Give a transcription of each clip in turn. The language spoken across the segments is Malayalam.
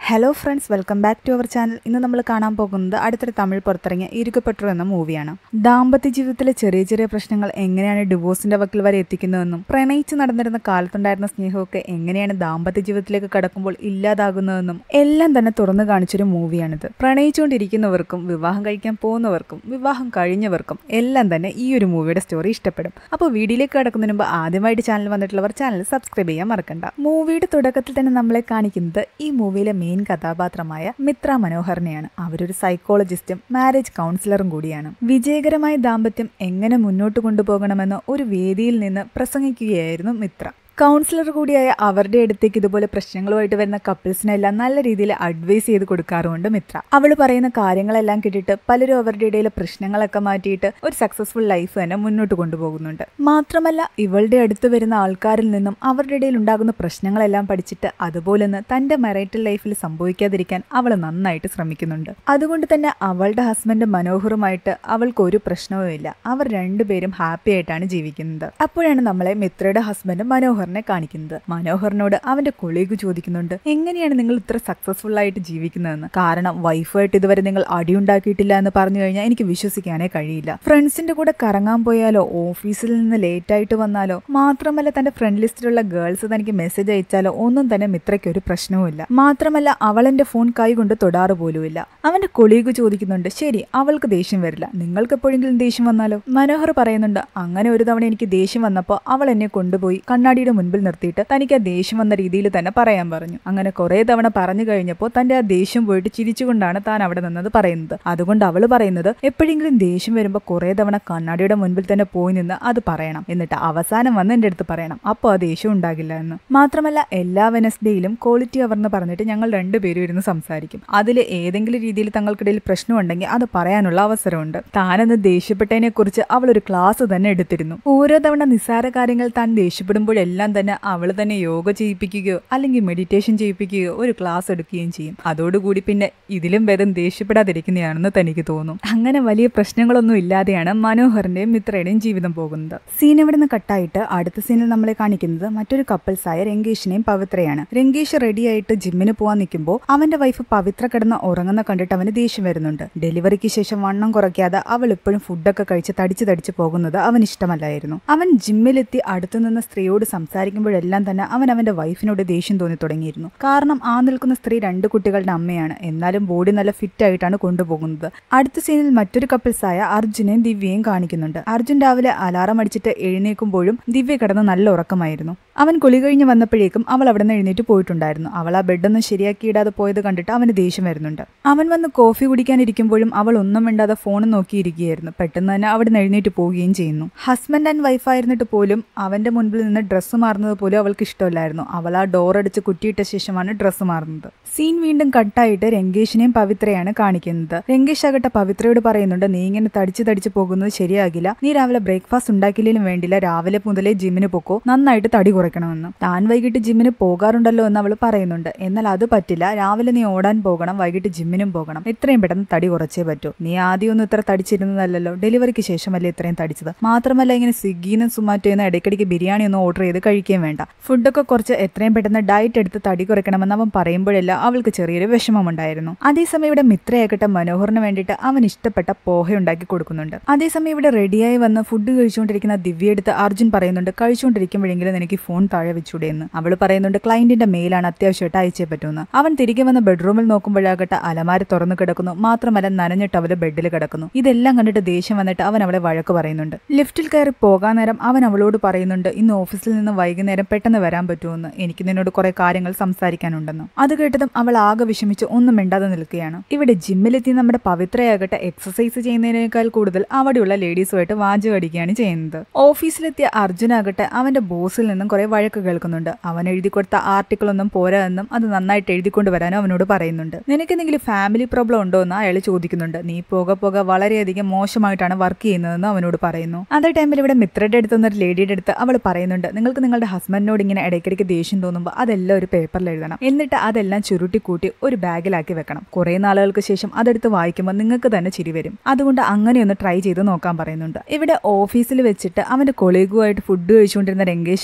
hello friends welcome back to our channel ഇന്ന് നമ്മൾ കാണാൻ പോകുന്നത് അടുത്തൊരു തമിഴ് പുറത്തിറങ്ങിയ ഇരുക്കപ്പെട്ടു എന്ന മൂവിയാണ് ദാമ്പത്യ ജീവിതത്തിലെ ചെറിയ ചെറിയ പ്രശ്നങ്ങൾ എങ്ങനെയാണ് ഡിവോഴ്സിന്റെ വക്കിൽ വരെ എത്തിക്കുന്നതെന്നും പ്രണയിച്ച് നടന്നിരുന്ന കാലത്തുണ്ടായിരുന്ന സ്നേഹമൊക്കെ എങ്ങനെയാണ് ദാമ്പത്യ ജീവിതത്തിലേക്ക് കടക്കുമ്പോൾ ഇല്ലാതാകുന്നതെന്നും എല്ലാം തന്നെ തുറന്നു കാണിച്ചൊരു മൂവിയാണിത് പ്രണയിച്ചുകൊണ്ടിരിക്കുന്നവർക്കും വിവാഹം കഴിക്കാൻ പോകുന്നവർക്കും വിവാഹം കഴിഞ്ഞവർക്കും എല്ലാം തന്നെ ഈ ഒരു മൂവിയുടെ സ്റ്റോറി ഇഷ്ടപ്പെടും അപ്പോൾ വീഡിയോയിലേക്ക് കടക്കുന്നതിന് മുമ്പ് ആദ്യമായിട്ട് ചാനൽ വന്നിട്ടുള്ളവർ ചാനൽ സബ്സ്ക്രൈബ് ചെയ്യാൻ മറക്കണ്ട മൂവിയുടെ തുടക്കത്തിൽ തന്നെ നമ്മളെ കാണിക്കുന്നത് ഈ മൂവിയിലെ മെയിൻ കഥാപാത്രമായ മിത്ര മനോഹറിനെയാണ് അവരൊരു സൈക്കോളജിസ്റ്റും മാരേജ് കൗൺസിലറും കൂടിയാണ് വിജയകരമായ ദാമ്പത്യം എങ്ങനെ മുന്നോട്ട് കൊണ്ടുപോകണമെന്ന് ഒരു വേദിയിൽ നിന്ന് പ്രസംഗിക്കുകയായിരുന്നു മിത്ര കൗൺസിലർ കൂടിയായ അവരുടെ അടുത്തേക്ക് ഇതുപോലെ പ്രശ്നങ്ങളുമായിട്ട് വരുന്ന കപ്പിൾസിനെല്ലാം നല്ല രീതിയിൽ അഡ്വൈസ് ചെയ്ത് കൊടുക്കാറുമുണ്ട് മിത്ര അവൾ പറയുന്ന കാര്യങ്ങളെല്ലാം കേട്ടിട്ട് പലരും അവരുടെ ഇടയിലെ പ്രശ്നങ്ങളൊക്കെ മാറ്റിയിട്ട് ഒരു സക്സസ്ഫുൾ ലൈഫ് തന്നെ മുന്നോട്ട് കൊണ്ടുപോകുന്നുണ്ട് മാത്രമല്ല ഇവളുടെ അടുത്ത് വരുന്ന ആൾക്കാരിൽ നിന്നും അവരുടെ ഇടയിൽ ഉണ്ടാകുന്ന പ്രശ്നങ്ങളെല്ലാം പഠിച്ചിട്ട് അതുപോലെ തന്നെ തന്റെ മറൈറ്റൽ ലൈഫിൽ സംഭവിക്കാതിരിക്കാൻ അവൾ നന്നായിട്ട് ശ്രമിക്കുന്നുണ്ട് അതുകൊണ്ട് തന്നെ അവളുടെ ഹസ്ബൻഡ് മനോഹറുമായിട്ട് അവൾക്ക് ഒരു പ്രശ്നവുമില്ല അവർ രണ്ടുപേരും ഹാപ്പി ആയിട്ടാണ് ജീവിക്കുന്നത് അപ്പോഴാണ് നമ്മളെ മിത്രയുടെ ഹസ്ബൻഡ് മനോഹർ മനോഹറിനെ കാണിക്കുന്നത് മനോഹറിനോട് അവന്റെ കൊളീഗ് ചോദിക്കുന്നുണ്ട് എങ്ങനെയാണ് നിങ്ങൾ ഇത്ര സക്സസ്ഫുൾ ആയിട്ട് ജീവിക്കുന്നതെന്ന് കാരണം വൈഫായിട്ട് ഇതുവരെ നിങ്ങൾ അടിയുണ്ടാക്കിയിട്ടില്ല എന്ന് പറഞ്ഞു കഴിഞ്ഞാൽ എനിക്ക് വിശ്വസിക്കാനേ കഴിയില്ല ഫ്രണ്ട്സിന്റെ കൂടെ കറങ്ങാൻ പോയാലോ ഓഫീസിൽ നിന്ന് ലേറ്റ് ആയിട്ട് വന്നാലോ മാത്രമല്ല തന്റെ ഫ്രണ്ട് ലിസ്റ്റിലുള്ള ഗേൾസ് തനിക്ക് മെസ്സേജ് അയച്ചാലോ ഒന്നും തന്നെ മിത്രയ്ക്ക് ഒരു പ്രശ്നവുമില്ല മാത്രമല്ല അവൾ എന്റെ ഫോൺ കൈകൊണ്ട് തൊടാറ് പോലുമില്ല അവന്റെ കൊളീഗ് ചോദിക്കുന്നുണ്ട് ശരി അവൾക്ക് ദേഷ്യം വരില്ല നിങ്ങൾക്ക് എപ്പോഴെങ്കിലും ദേഷ്യം വന്നാലോ മനോഹർ പറയുന്നുണ്ട് അങ്ങനെ ഒരു തവണ എനിക്ക് ദേഷ്യം വന്നപ്പോൾ അവൾ എന്നെ കൊണ്ടുപോയി കണ്ണാടിയുടെ മുൻപിൽ നിർത്തിയിട്ട് തനിക്ക് ആ ദേഷ്യം വന്ന രീതിയിൽ തന്നെ പറയാൻ പറഞ്ഞു അങ്ങനെ കുറെ തവണ പറഞ്ഞു കഴിഞ്ഞപ്പോൾ തന്റെ ആ ദേഷ്യം പോയിട്ട് ചിരിച്ചുകൊണ്ടാണ് താൻ അവിടെ നിന്നത് പറയുന്നത് അതുകൊണ്ട് അവൾ പറയുന്നത് എപ്പോഴെങ്കിലും ദേഷ്യം വരുമ്പോൾ കുറെ തവണ കണ്ണാടിയുടെ മുൻപിൽ തന്നെ പോയി നിന്ന് അത് പറയണം എന്നിട്ട് അവസാനം വന്ന് എൻ്റെ അടുത്ത് പറയണം അപ്പോൾ ആ ദേഷ്യം ഉണ്ടാകില്ല എന്ന് മാത്രമല്ല എല്ലാ വെനസ്ഡേയിലും ക്വാളിറ്റി അവർ എന്ന് പറഞ്ഞിട്ട് ഞങ്ങൾ രണ്ടുപേരും ഇരുന്ന് സംസാരിക്കും അതിൽ ഏതെങ്കിലും രീതിയിൽ തങ്ങൾക്കിടയിൽ പ്രശ്നമുണ്ടെങ്കിൽ അത് പറയാനുള്ള അവസരമുണ്ട് താനെന്ന് ദേഷ്യപ്പെട്ടതിനെ കുറിച്ച് അവൾ ഒരു ക്ലാസ് തന്നെ എടുത്തിരുന്നു ഓരോ തവണ നിസ്സാര കാര്യങ്ങൾ താൻ ദേഷ്യപ്പെടുമ്പോഴെല്ലാം തന്നെ അവൾ തന്നെ യോഗ ചെയ്യിപ്പിക്കുകയോ അല്ലെങ്കിൽ മെഡിറ്റേഷൻ ചെയ്യിപ്പിക്കുകയോ ഒരു ക്ലാസ് എടുക്കുകയും ചെയ്യും അതോടുകൂടി പിന്നെ ഇതിലും ഭേദം ദേഷ്യപ്പെടാതിരിക്കുന്നതാണെന്ന് തനിക്ക് തോന്നും അങ്ങനെ വലിയ പ്രശ്നങ്ങളൊന്നും ഇല്ലാതെയാണ് മനോഹറിന്റെയും മിത്രയുടെയും ജീവിതം പോകുന്നത് സീൻ ഇവിടെ നിന്ന് കട്ടായിട്ട് അടുത്ത സീനിൽ നമ്മളെ കാണിക്കുന്നത് മറ്റൊരു കപ്പിൾസായ രംഗേഷിനെയും പവിത്രയാണ് രംഗേഷ് റെഡിയായിട്ട് ജിമ്മിന് പോകാൻ നിൽക്കുമ്പോൾ അവന്റെ വൈഫ് പവിത്ര കിടന്ന് ഉറങ്ങുന്ന കണ്ടിട്ട് അവന് ദേഷ്യം വരുന്നുണ്ട് ഡെലിവറിക്ക് ശേഷം വണ്ണം കുറയ്ക്കാതെ അവൾ ഇപ്പോഴും ഫുഡൊക്കെ കഴിച്ച് തടിച്ച് തടിച്ച് പോകുന്നത് അവൻ ഇഷ്ടമല്ലായിരുന്നു അവൻ ജിമ്മിലെത്തി അടുത്തു നിന്ന് സ്ത്രീയോട് സംസാരിക്കുമ്പോഴെല്ലാം തന്നെ അവൻ അവന്റെ വൈഫിനോട് ദേഷ്യം തോന്നി തുടങ്ങിയിരുന്നു കാരണം ആ നിൽക്കുന്ന സ്ത്രീ രണ്ട് കുട്ടികളുടെ അമ്മയാണ് എന്നാലും ബോഡി നല്ല ഫിറ്റ് ആയിട്ടാണ് കൊണ്ടുപോകുന്നത് അടുത്ത സീനിൽ മറ്റൊരു കപ്പിൾസായ അർജുനെയും ദിവ്യയും കാണിക്കുന്നുണ്ട് അർജുൻ രാവിലെ അലാറം അടിച്ചിട്ട് എഴുന്നേൽക്കുമ്പോഴും ദിവ്യ കിടന്ന് നല്ല ഉറക്കമായിരുന്നു അവൻ കുളി കഴിഞ്ഞ് വന്നപ്പോഴേക്കും അവൾ അവിടെ നിന്ന് എഴുന്നേറ്റ് പോയിട്ടുണ്ടായിരുന്നു അവൾ ആ ബെഡൊന്നും ശരിയാക്കിയിടാതെ പോയത് കണ്ടിട്ട് അവന് ദേഷ്യം വരുന്നുണ്ട് അവൻ വന്ന് കോഫി കുടിക്കാനിരിക്കുമ്പോഴും അവൾ ഒന്നും മിണ്ടാതെ ഫോൺ നോക്കിയിരിക്കുകയായിരുന്നു പെട്ടെന്ന് തന്നെ അവിടെ നിന്ന് എഴുന്നേറ്റ് പോവുകയും ചെയ്യുന്നു ഹസ്ബൻഡ് ആൻഡ് വൈഫായിരുന്നിട്ട് പോലും അവന്റെ മുൻപിൽ നിന്ന് ഡ്രസ്സ് മാറുന്നത് പോലും അവൾക്ക് ഇഷ്ടമല്ലായിരുന്നു അവൾ ആ ഡോർ അടിച്ച് കുറ്റിയിട്ട ശേഷമാണ് ഡ്രസ്സ് മാറുന്നത് സീൻ വീണ്ടും കട്ടായിട്ട് രംഗേഷിനെയും പവിത്രയാണ് കാണിക്കുന്നത് രംഗേഷ് ആകട്ടെ പവിത്രയോട് പറയുന്നുണ്ട് നീ ഇങ്ങനെ തടിച്ച് തടിച്ച് പോകുന്നത് ശരിയാകില്ല നീ രാവിലെ ബ്രേക്ക്ഫാസ്റ്റ് ഉണ്ടാക്കിയില്ലെങ്കിലും വേണ്ടില്ല രാവിലെ മുതലേ ജിമ്മിന് പൊക്കോ നന്നായിട്ട് തടി കുറയ്ക്കണമെന്ന് താൻ വൈകിട്ട് ജിമ്മിന് പോകാറുണ്ടല്ലോ എന്ന് അവൾ പറയുന്നുണ്ട് എന്നാൽ അത് പറ്റില്ല രാവിലെ നീ ഓടാൻ പോകണം വൈകിട്ട് ജിമ്മിനും പോകണം എത്രയും പെട്ടെന്ന് തടി കുറച്ചേ പറ്റൂ നീ ആദ്യം ഒന്നും ഇത്ര തടിച്ചിരുന്നതല്ലല്ലോ ഡെലിവറിക്ക് ശേഷമല്ലേ ഇത്രയും തടിച്ചത് മാത്രമല്ല ഇങ്ങനെ സ്വിഗ്ഗിന്നും സുമാറ്റോന്ന് ഇടയ്ക്കിടയ്ക്ക് ബിരിയാണി ഒന്നും ഓർഡർ ചെയ്ത് കഴിക്കുകയും വേണ്ട ഫുഡൊക്കെ കുറച്ച് എത്രയും പെട്ടെന്ന് ഡയറ്റ് എടുത്ത് തടി കുറയ്ക്കണമെന്ന് അവൻ പറയുമ്പോഴെല്ലാം അവൾക്ക് ചെറിയൊരു വിഷമമുണ്ടായിരുന്നു അതേസമയം ഇവിടെ മിത്രയാകട്ടെ മനോഹറിന് വേണ്ടിയിട്ട് അവൻ ഇഷ്ടപ്പെട്ട പോഹ ഉണ്ടാക്കി കൊടുക്കുന്നുണ്ട് അതേസമയം ഇവിടെ റെഡിയായി വന്ന് ഫുഡ് കഴിച്ചുകൊണ്ടിരിക്കുന്ന ദിവ്യ എടുത്ത് അർജുൻ പറയുന്നുണ്ട് കഴിച്ചുകൊണ്ടിരിക്കുമ്പോഴെങ്കിലും എനിക്ക് ഫോൺ താഴെ വെച്ചൂടെ എന്ന് അവൾ പറയുന്നുണ്ട് ക്ലയന്റിന്റെ മെയിലാണ് അത്യാവശ്യമായിട്ട് അയച്ചേ പറ്റുമെന്ന് അവൻ തിരികെ വന്ന് ബെഡ്റൂമിൽ നോക്കുമ്പോഴാകട്ടെ അലമാര തുറന്നു കിടക്കുന്നു മാത്രമല്ല നനഞ്ഞിട്ട് അവള് ബെഡിൽ കിടക്കുന്നു ഇതെല്ലാം കണ്ടിട്ട് ദേഷ്യം വന്നിട്ട് അവൻ അവളെ വഴക്ക് പറയുന്നുണ്ട് ലിഫ്റ്റിൽ കയറി പോകാൻ നേരം അവൻ അവളോട് പറയുന്നുണ്ട് ഇന്ന് ഓഫീസിൽ നിന്ന് വൈകുന്നേരം പെട്ടെന്ന് വരാൻ പറ്റുമെന്ന് എനിക്ക് നിന്നോട് കുറെ കാര്യങ്ങൾ സംസാരിക്കാനുണ്ടെന്ന് അത് കേട്ടതും അവൾ ആകെ വിഷമിച്ച് ഒന്നും മിണ്ടാതെ നിൽക്കുകയാണ് ഇവിടെ ജിമ്മിലെത്തി നമ്മുടെ പവിത്രയാകട്ടെ എക്സസൈസ് ചെയ്യുന്നതിനേക്കാൾ കൂടുതൽ അവിടെയുള്ള ലേഡീസുമായിട്ട് വാചകം അടിക്കുകയാണ് ചെയ്യുന്നത് ഓഫീസിലെത്തിയ അർജുനാകട്ടെ അവന്റെ ബോസിൽ നിന്നും കുറെ വഴക്ക് കേൾക്കുന്നുണ്ട് അവൻ എഴുതി കൊടുത്ത ആർട്ടിക്കിൾ ഒന്നും പോരാ എന്നും അത് നന്നായിട്ട് എഴുതിക്കൊണ്ട് വരാനും അവനോട് പറയുന്നുണ്ട് നിനക്ക് എന്തെങ്കിലും ഫാമിലി പ്രോബ്ലം ഉണ്ടോ എന്ന് അയാൾ ചോദിക്കുന്നുണ്ട് നീ പോക പോക വളരെയധികം മോശമായിട്ടാണ് വർക്ക് ചെയ്യുന്നതെന്ന് അവനോട് പറയുന്നു അതേ ടൈമിൽ ഇവിടെ മിത്രയുടെ അടുത്ത് ഒരു ലേഡിയുടെ അടുത്ത് അവൾ പറയുന്നുണ്ട് നിങ്ങൾക്ക് നിങ്ങളുടെ ഹസ്ബൻഡിനോട് ഇങ്ങനെ ഇടയ്ക്കിടയ്ക്ക് ദേഷ്യം തോന്നുമ്പോൾ അതെല്ലാം ഒരു പേപ്പറിൽ എഴുതണം എന്നിട്ട് അതെല്ലാം ചുരുട്ടി കൂട്ടി ഒരു ബാഗിലാക്കി വെക്കണം കുറെ നാളുകൾക്ക് ശേഷം അതെടുത്ത് വായിക്കുമ്പോൾ നിങ്ങൾക്ക് തന്നെ ചിരി വരും അതുകൊണ്ട് അങ്ങനെ ഒന്ന് ട്രൈ ചെയ്ത് നോക്കാൻ പറയുന്നുണ്ട് ഇവിടെ ഓഫീസിൽ വെച്ചിട്ട് അവന്റെ കൊളീഗുമായിട്ട് ഫുഡ് കഴിച്ചുകൊണ്ടിരുന്ന രംഗേഷിനെ ആകട്ടെ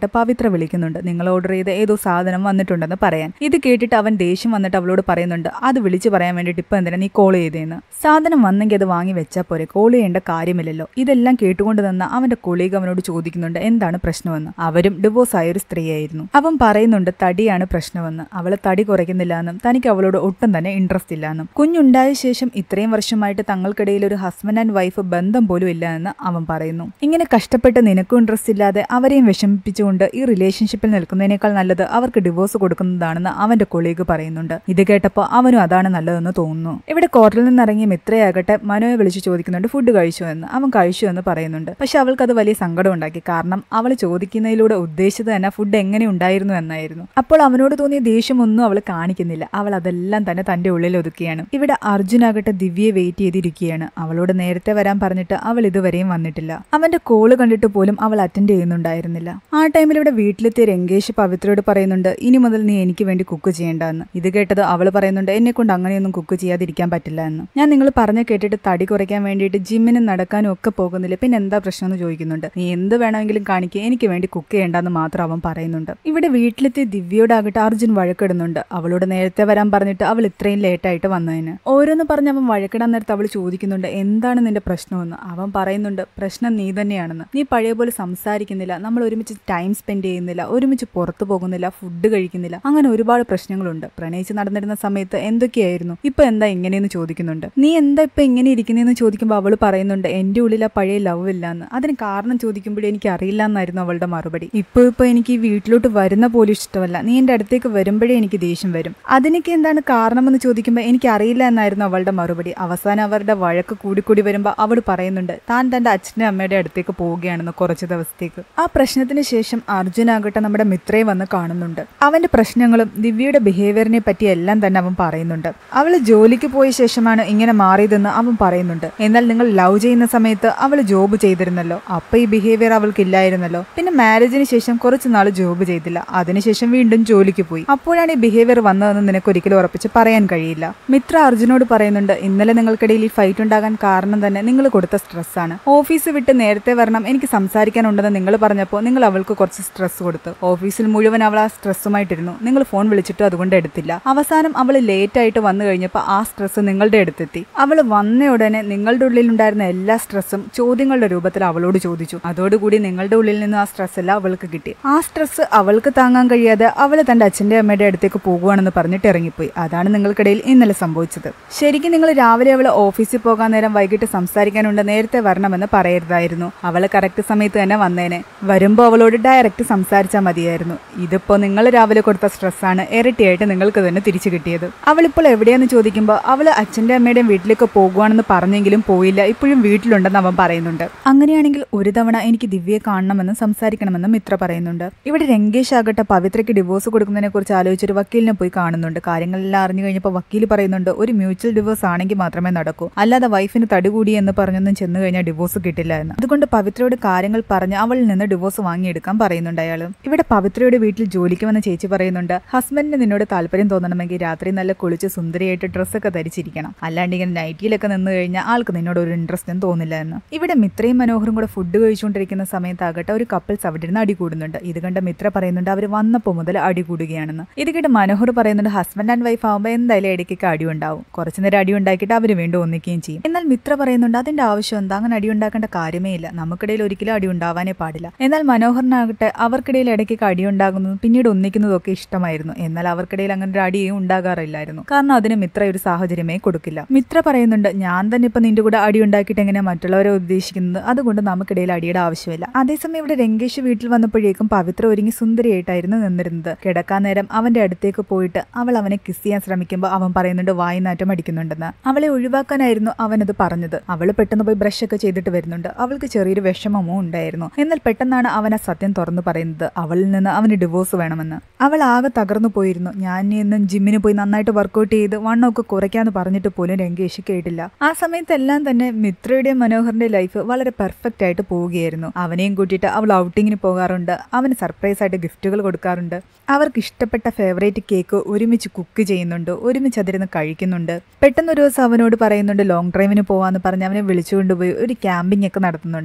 കേട്ടിട്ട് പവിത്ര വിളിക്കുന്നുണ്ട് നിങ്ങൾ ഓർഡർ ചെയ്ത ഏതോ സാധനം വന്നിട്ടുണ്ടെന്ന് പറയാൻ ഇത് കേട്ടിട്ട് അവൻ ദേഷ്യം വന്നിട്ട് അവളോട് പറയുന്നുണ്ട് അത് വിളിച്ചു പറയാൻ വേണ്ടിയിട്ട് ഇപ്പൊ എന്തിനാ നീ കോൾ ചെയ്തേന്ന് സാധനം വന്നെങ്കിൽ അത് വാങ്ങി വെച്ചാൽ പോരെ കോൾ ചെയ്യേണ്ട കാര്യമില്ലല്ലോ ഇതെല്ലാം കേട്ടുകൊണ്ട് നിന്ന അവന്റെ കൊളീഗ് അവനോട് ചോദിക്കുന്നുണ്ട് എന്താണ് പ്രശ്നമെന്ന് അവരും ഡിവോഴ്സ് ആയ ഒരു സ്ത്രീയായിരുന്നു അവൻ പറയുന്നുണ്ട് തടിയാണ് പ്രശ്നമെന്ന് അവള് തടി കുറയ്ക്കുന്നില്ല എന്നും തനിക്ക് അവളോട് ഒട്ടും തന്നെ ഇൻട്രസ്റ്റ് ഇല്ല എന്നും കുഞ്ഞുണ്ടായ ശേഷം ഇത്രയും വർഷമായിട്ട് തങ്ങൾക്കിടയിൽ ഒരു ഹസ്ബൻഡ് ആൻഡ് വൈഫ് ബന്ധം പോലും ഇല്ല എന്ന് അവൻ പറയുന്നു ഇങ്ങനെ കഷ്ടപ്പെട്ട് നിനക്കും ഇൻട്രസ്റ്റ് ഇല്ലാതെ അവരെയും വിഷമിപ്പിച്ചുകൊണ്ട് ഈ റിലേഷൻഷിപ്പിൽ നിൽക്കുന്നതിനേക്കാൾ നല്ലത് അവർക്ക് ഡിവോഴ്സ് കൊടുക്കുന്നതാണെന്ന് അവന്റെ കൊളീഗ് പറയുന്നുണ്ട് ഇത് കേട്ടപ്പോൾ അവനും അതാണ് നല്ലതെന്ന് തോന്നുന്നു ഇവിടെ കോർട്ടിൽ നിന്നിറങ്ങിയ മിത്രയാകട്ടെ മനോയെ വിളിച്ചു ചോദിക്കുന്നുണ്ട് ഫുഡ് കഴിച്ചു എന്ന് അവൻ കഴിച്ചു എന്ന് പറയുന്നുണ്ട് പക്ഷെ അവൾക്ക് അത് വലിയ സങ്കടം ഉണ്ടാക്കി കാരണം അവൾ ചോദിക്കുന്നതിലൂടെ ഉദ്ദേശിച്ചത് തന്നെ ഫുഡ് എങ്ങനെ ഉണ്ടായിരുന്നു എന്നായിരുന്നു അപ്പോൾ അവനോട് തോന്നിയ ദേഷ്യമൊന്നും അവൾ കാണിക്കുന്നില്ല അവൾ അതെല്ലാം തന്നെ തന്റെ ഉള്ളിൽ ഒതുക്കിയാണ് ഇവിടെ അർജുനാകട്ടെ ദിവ്യയെ വെയിറ്റ് ചെയ്തിരിക്കുകയാണ് അവളോട് നേരത്തെ വരാൻ പറഞ്ഞിട്ട് അവൾ ഇതുവരെയും വന്നിട്ടില്ല അവന്റെ കോള് കണ്ടിട്ട് പോലും അവൾ അറ്റൻഡ് ചെയ്യുന്നുണ്ടായിരുന്നില്ല ആ ടൈമിൽ ഇവിടെ വീട്ടിലെത്തിയ രംഗേഷ് പവിത്രയോട് പറയുന്നുണ്ട് ഇനി മുതൽ നീ എനിക്ക് വേണ്ടി കുക്ക് ചെയ്യേണ്ടെന്ന് ഇത് കേട്ടത് അവൾ പറയുന്നുണ്ട് എന്നെ കൊണ്ട് അങ്ങനെയൊന്നും കുക്ക് ചെയ്യാതിരിക്കാൻ പറ്റില്ല എന്ന് ഞാൻ നിങ്ങൾ പറഞ്ഞ കേട്ടിട്ട് തടി കുറയ്ക്കാൻ വേണ്ടിയിട്ട് ജിമ്മിനും നടക്കാനും ഒക്കെ പോകുന്നില്ല പിന്നെ എന്താ പ്രശ്നം എന്ന് ചോദിക്കുന്നുണ്ട് നീ എന്ത് വേണമെങ്കിലും കാണിക്കുക എനിക്ക് വേണ്ടി കുക്ക് ചെയ്യേണ്ടെന്ന് മാത്രം അവൻ പറയുന്നുണ്ട് ഇവിടെ വീട്ടിലെത്തിയ ദിവ്യയോടാകട്ടെ അർജുൻ വഴക്കിടുന്നുണ്ട് അവളോട് നേരത്തെ വരാൻ പറഞ്ഞിട്ട് അവൾ ഇത്രയും ലേറ്റായിട്ട് വന്നതിന് ഓരോന്ന് പറഞ്ഞ് അവൻ വഴക്കിടാൻ നേരത്ത് അവൾ ചോദിക്കുന്നുണ്ട് എന്താണ് നിന്റെ പ്രശ്നമെന്ന് അവൻ പറയുന്നുണ്ട് പ്രശ്നം നീ തന്നെയാണെന്ന് നീ പഴയ പോലെ സംസാരിക്കുന്നില്ല നമ്മൾ ഒരുമിച്ച് ടൈം സ്പെൻഡ് ചെയ്യുന്നില്ല ഒരുമിച്ച് പുറത്തു പോകുന്നില്ല ഫുഡ് കഴിക്കുന്നില്ല അങ്ങനെ ഒരുപാട് പ്രശ്നങ്ങളുണ്ട് പ്രണയിച്ച് നടന്നിരുന്ന സമയത്ത് എന്തൊക്കെയായിരുന്നു ഇപ്പൊ എന്താ ഇങ്ങനെയെന്ന് ചോദിക്കുന്നുണ്ട് നീ എന്താ ഇപ്പൊ ഇങ്ങനെ ഇരിക്കുന്നതെന്ന് ചോദിക്കുമ്പോൾ അവൾ പറയുന്നുണ്ട് എന്റെ ഉള്ളിൽ ആ പഴയ ലവ് ഇല്ലാന്ന് അതിന് കാരണം ചോദിക്കുമ്പോഴേ എനിക്ക് അറിയില്ല എന്നായിരുന്നു അവളുടെ മറുപടി ഇപ്പൊ ഇപ്പൊ എനിക്ക് ഈ വീട്ടിലോട്ട് വരുന്ന പോലും ഇഷ്ടമല്ല നീ എന്റെ അടുത്തേക്ക് വരുമ്പോഴേ എനിക്ക് ദേഷ്യം വരും അതിനൊക്കെ എന്താണ് കാരണമെന്ന് ചോദിക്കുമ്പോൾ എനിക്ക് അറിയില്ല എന്നായിരുന്നു അവളുടെ മറുപടി അവസാനം അവരുടെ വഴക്ക് കൂടിക്കൂടി വരുമ്പോൾ അവൾ പറയുന്നുണ്ട് താൻ തന്റെ അച്ഛൻ്റെ അമ്മയുടെ അടുത്തേക്ക് പോവുകയാണെന്ന് കുറച്ച് ദിവസത്തേക്ക് ആ പ്രശ്നത്തിന് ശേഷം അർജുനാകട്ടെ നമ്മുടെ മിത്രയെ വന്ന് കാണുന്നുണ്ട് അവന്റെ പ്രശ്നങ്ങളും ദിവ്യയുടെ ബിഹേവിയറിനെ പറ്റി എല്ലാം തന്നെ അവൻ പറയുന്നുണ്ട് അവൾ ജോലിക്ക് പോയ ശേഷമാണ് ഇങ്ങനെ മാറിയതെന്ന് അവൻ പറയുന്നുണ്ട് എന്നാൽ നിങ്ങൾ ലവ് ചെയ്യുന്ന സമയത്ത് അവൾ ജോബ് ചെയ്തിരുന്നല്ലോ അപ്പൊ ഈ ബിഹേവിയർ അവൾക്ക് ഇല്ലായിരുന്നല്ലോ പിന്നെ മാരേജിന് ശേഷം കുറച്ച് നാൾ ജോബ് ചെയ്തില്ല അതിനുശേഷം വീണ്ടും ജോലിക്ക് പോയി അപ്പോഴാണ് ഈ ബിഹേവിയർ വന്നതെന്ന് നിനക്ക് ഒരിക്കലും ഉറപ്പിച്ച് പറയാൻ കഴിയില്ല മിത്ര അർജുനോട് പറയുന്നുണ്ട് ഇന്നലെ നിങ്ങൾക്കിടയിൽ ഈ ഫൈറ്റ് ഉണ്ടാകാൻ കാരണം തന്നെ നിങ്ങൾ കൊടുത്ത സ്ട്രെസ്സാണ് ഓഫീസ് വിട്ട് നേരത്തെ വരണം എനിക്ക് സംസാരിക്കാനുണ്ടെന്ന് നിങ്ങൾ പറഞ്ഞപ്പോൾ നിങ്ങൾ അവൾക്ക് കുറച്ച് സ്ട്രെസ് കൊടുത്തു ഓഫീസിൽ മുഴുവൻ അവൾ ആ സ്ട്രെസ്സുമായിട്ടിരുന്നു നിങ്ങൾ ഫോൺ വിളിച്ചിട്ടും അതുകൊണ്ട് എടുത്തില്ല അവസാനം അവൾ ലേറ്റ് ആയിട്ട് വന്നു കഴിഞ്ഞപ്പോൾ ആ സ്ട്രെസ് നിങ്ങളുടെ അടുത്തെത്തി അവൾ വന്ന ഉടനെ നിങ്ങളുടെ ഉള്ളിലുണ്ടായിരുന്ന എല്ലാ സ്ട്രെസ്സും ചോദ്യങ്ങളുടെ രൂപത്തിൽ അവളോട് ചോദിച്ചു അതോടുകൂടി നിങ്ങളുടെ ഉള്ളിൽ നിന്ന് ആ സ്ട്രെസ് എല്ലാം അവൾക്ക് കിട്ടി ആ സ്ട്രെസ് അവൾക്ക് താങ്ങാൻ കഴിയാതെ അവൾ തന്റെ അച്ഛന്റെ അമ്മയുടെ അടുത്തേക്ക് പോകുവാണെന്ന് പറഞ്ഞിട്ട് ഇറങ്ങിപ്പോയി അതാണ് നിങ്ങൾക്കിടയിൽ ഇന്നലെ സംഭവിച്ചത് ശരിക്കും നിങ്ങൾ രാവിലെ അവൾ ഓഫീസിൽ പോകാൻ നേരം വൈകിട്ട് സംസാരിക്കാനുണ്ട് നേരത്തെ വരണമെന്ന് പറയരുതായിരുന്നു അവൾ കറക്റ്റ് സമയത്ത് തന്നെ വന്നേനെ വരുമ്പോൾ അവളോട് ഡയറക്റ്റ് സംസാരിച്ചാൽ മതിയായിരുന്നു ഇതിപ്പോ നിങ്ങൾ രാവിലെ കൊടുത്ത സ്ട്രെസ്സാണ് ഇരട്ടിയായിട്ട് നിങ്ങൾക്ക് തന്നെ തിരിച്ചു കിട്ടിയത് അവളിപ്പോൾ എവിടെയാന്ന് ചോദിക്കുമ്പോൾ അവൾ അച്ഛന്റെ അമ്മയുടെയും വീട്ടിലേക്ക് പോകുവാണെന്ന് പറഞ്ഞെങ്കിലും പോയില്ല ഇപ്പോഴും വീട്ടിലുണ്ടെന്ന് അവൻ പറയുന്നുണ്ട് അങ്ങനെയാണെങ്കിൽ ഒരു തവണ എനിക്ക് ദിവ്യയെ കാണണമെന്നും സംസാരിക്കണമെന്നും മിത്ര പറയുന്നുണ്ട് ഇവിടെ രംഗേഷ് ആകട്ടെ പവിത്രയ്ക്ക് ഡിവോഴ്സ് കൊടുക്കുന്നതിനെ കുറിച്ച് ആലോചിച്ചൊരു വക്കീലിനെ പോയി കാണുന്നുണ്ട് കാര്യങ്ങളെല്ലാം അറിഞ്ഞു കഴിഞ്ഞപ്പോൾ വക്കീൽ പറയുന്നുണ്ട് ഒരു മ്യൂച്വൽ ഡിവോഴ്സ് ആണെങ്കിൽ മാത്രമേ നടക്കൂ അല്ലാതെ വൈഫിന് തടി കൂടി എന്ന് പറഞ്ഞൊന്നും ചെന്ന് കഴിഞ്ഞാൽ ഡിവോഴ്സ് കിട്ടില്ല എന്ന് അതുകൊണ്ട് പവിത്രയോട് കാര്യങ്ങൾ പറഞ്ഞ് അവളിൽ നിന്ന് ഡിവോഴ്സ് വാങ്ങിയെടുക്കാൻ പറയുന്നുണ്ട് അയാൾ ഇവിടെ പവിത്രയുടെ വീട്ടിൽ ജോലിക്ക് വന്ന ചേച്ചി പറയുന്നുണ്ട് ഹസ്ബൻഡിന് നിന്നോട് താല്പര്യം തോന്നണമെങ്കിൽ രാത്രി നല്ല കുളിച്ച് സുന്ദരിയായിട്ട് ഡ്രസ്സൊക്കെ ധരിച്ചിരിക്കണം അല്ലാണ്ട് ഇങ്ങനെ നൈറ്റിയിലൊക്കെ നിന്ന് കഴിഞ്ഞാൽ ആൾക്ക് നിന്നോട് ഒരു ഇൻട്രസ്റ്റും തോന്നില്ല എന്ന് ഇവിടെ മിത്രയും മനോഹറും കൂടെ ഫുഡ് കഴിച്ചുകൊണ്ടിരിക്കുന്ന സമയത്താകട്ടെ ഒരു കപ്പിൾസ് അവിടെ ഇരുന്ന് അടി കൂടുന്നുണ്ട് ഇത് കണ്ട മിത്ര പറയുന്നുണ്ട് അവർ വന്നപ്പോൾ മുതൽ അടി കൂടുകയാണെന്ന് ഇത് കേട്ട് മനോഹർ പറയുന്നുണ്ട് ഹസ്ബൻഡ് ആൻഡ് വൈഫ് ആകുമ്പോൾ എന്തായാലും ഇടയ്ക്കൊക്കെ അടി ഉണ്ടാവും കുറച്ചു നേരം അടി ഉണ്ടാക്കിയിട്ട് അവർ വീണ്ടും ഒന്നിക്കുകയും ചെയ്യും എന്നാൽ മിത്ര പറയുന്നുണ്ട് അതിന്റെ ആവശ്യം എന്താ അങ്ങനെ അടി ഉണ്ടാക്കേണ്ട കാര്യമേ ഇല്ല നമുക്കിടയിൽ ഒരിക്കലും അടി ഉണ്ടാവാനേ പാടില്ല എന്നാൽ മനോഹറിനാകട്ടെ അവർക്കിടയിൽ ഇടയ്ക്കൊക്കെ അടി ഉണ്ടാകുന്നതും പിന്നീട് ഒന്നിക്കുന്നതും ഒക്കെ ഇഷ്ടമായിരുന്നു എന്നാൽ അവർക്കിടയിൽ അങ്ങനെ ഒരു അടിയും ഉണ്ടാകാറില്ലായിരുന്നു കാരണം അതിന് മിത്ര ഒരു സാഹചര്യമേ കൊടുക്കില്ല മിത്ര പറയുന്നുണ്ട് ഞാൻ തന്നെ ഇപ്പൊ നിന്റെ കൂടെ അടി ഉണ്ടാക്കിയിട്ട് എങ്ങനെ മറ്റുള്ളവരെ ഉദ്ദേശിക്കുന്നത് അതുകൊണ്ട് നമുക്കിടയിൽ അടിയുടെ ആവശ്യമില്ല അതേസമയം ഇവിടെ രംഗേഷ് വീട്ടിൽ വന്നപ്പോഴേക്കും പവിത്ര ഒരുങ്ങി സുന്ദരിയായിട്ടായിരുന്നു നിന്നിരുന്നത് കിടക്കാൻ നേരം അവന്റെ അടുത്തേക്ക് പോയിട്ട് അവൾ അവനെ കിസ് ചെയ്യാൻ ശ്രമിക്കുമ്പോൾ അവൻ പറയുന്നുണ്ട് വായിനാറ്റം അടിക്കുന്നുണ്ടെന്ന് അവളെ ഒഴിവാക്കാനായിരുന്നു അവനത് പറഞ്ഞത് അവൾ പെട്ടെന്ന് പോയി ബ്രഷ് ഒക്കെ ചെയ്തിട്ട് വരുന്നുണ്ട് അവൾക്ക് ചെറിയൊരു വിഷമമോ ഉണ്ടായിരുന്നു എന്നാൽ പെട്ടെന്നാണ് അവൻ ആ സത്യം തുറന്നു പറയുന്നത് അവളിൽ നിന്ന് അവന് ഡിവോഴ്സ് വേണമെന്ന് അവൾ ആകെ തകർന്നു പോയിരുന്നു ഞാൻ ഇനി ഇന്നും ജിമ്മിന് പോയി നന്നായിട്ട് വർക്കൗട്ട് ചെയ്ത് വണ്ണമൊക്കെ കുറയ്ക്കാന്ന് പറഞ്ഞിട്ട് പോലും രംഗേഷ് കേട്ടില്ല ആ സമയത്തെല്ലാം തന്നെ മിത്രയുടെയും മനോഹറിന്റെ ലൈഫ് വളരെ പെർഫെക്റ്റ് ആയിട്ട് പോവുകയായിരുന്നു അവനെയും കൂട്ടിയിട്ട് അവൾ ഔട്ടിങ്ങിന് പോകാറുണ്ട് അവന് സർപ്രൈസ് ആയിട്ട് ഗിഫ്റ്റുകൾ കൊടുക്കാറുണ്ട് അവർക്ക് ഇഷ്ടപ്പെട്ട ഫേവറേറ്റ് കേക്ക് ഒരുമിച്ച് കുക്ക് ചെയ്യുന്നുണ്ട് ഒരുമിച്ച് അതിരുന്ന് കഴിക്കുന്നുണ്ട് പെട്ടെന്ന് ഒരു ദിവസം അവനോട് പറയുന്നുണ്ട് ലോങ് ഡ്രൈവിന് പോവാന്ന് പറഞ്ഞ് അവനെ വിളിച്ചുകൊണ്ടുപോയി ഒരു ക്യാമ്പിംഗ് ഒക്കെ നടത്തുന്നുണ്ട്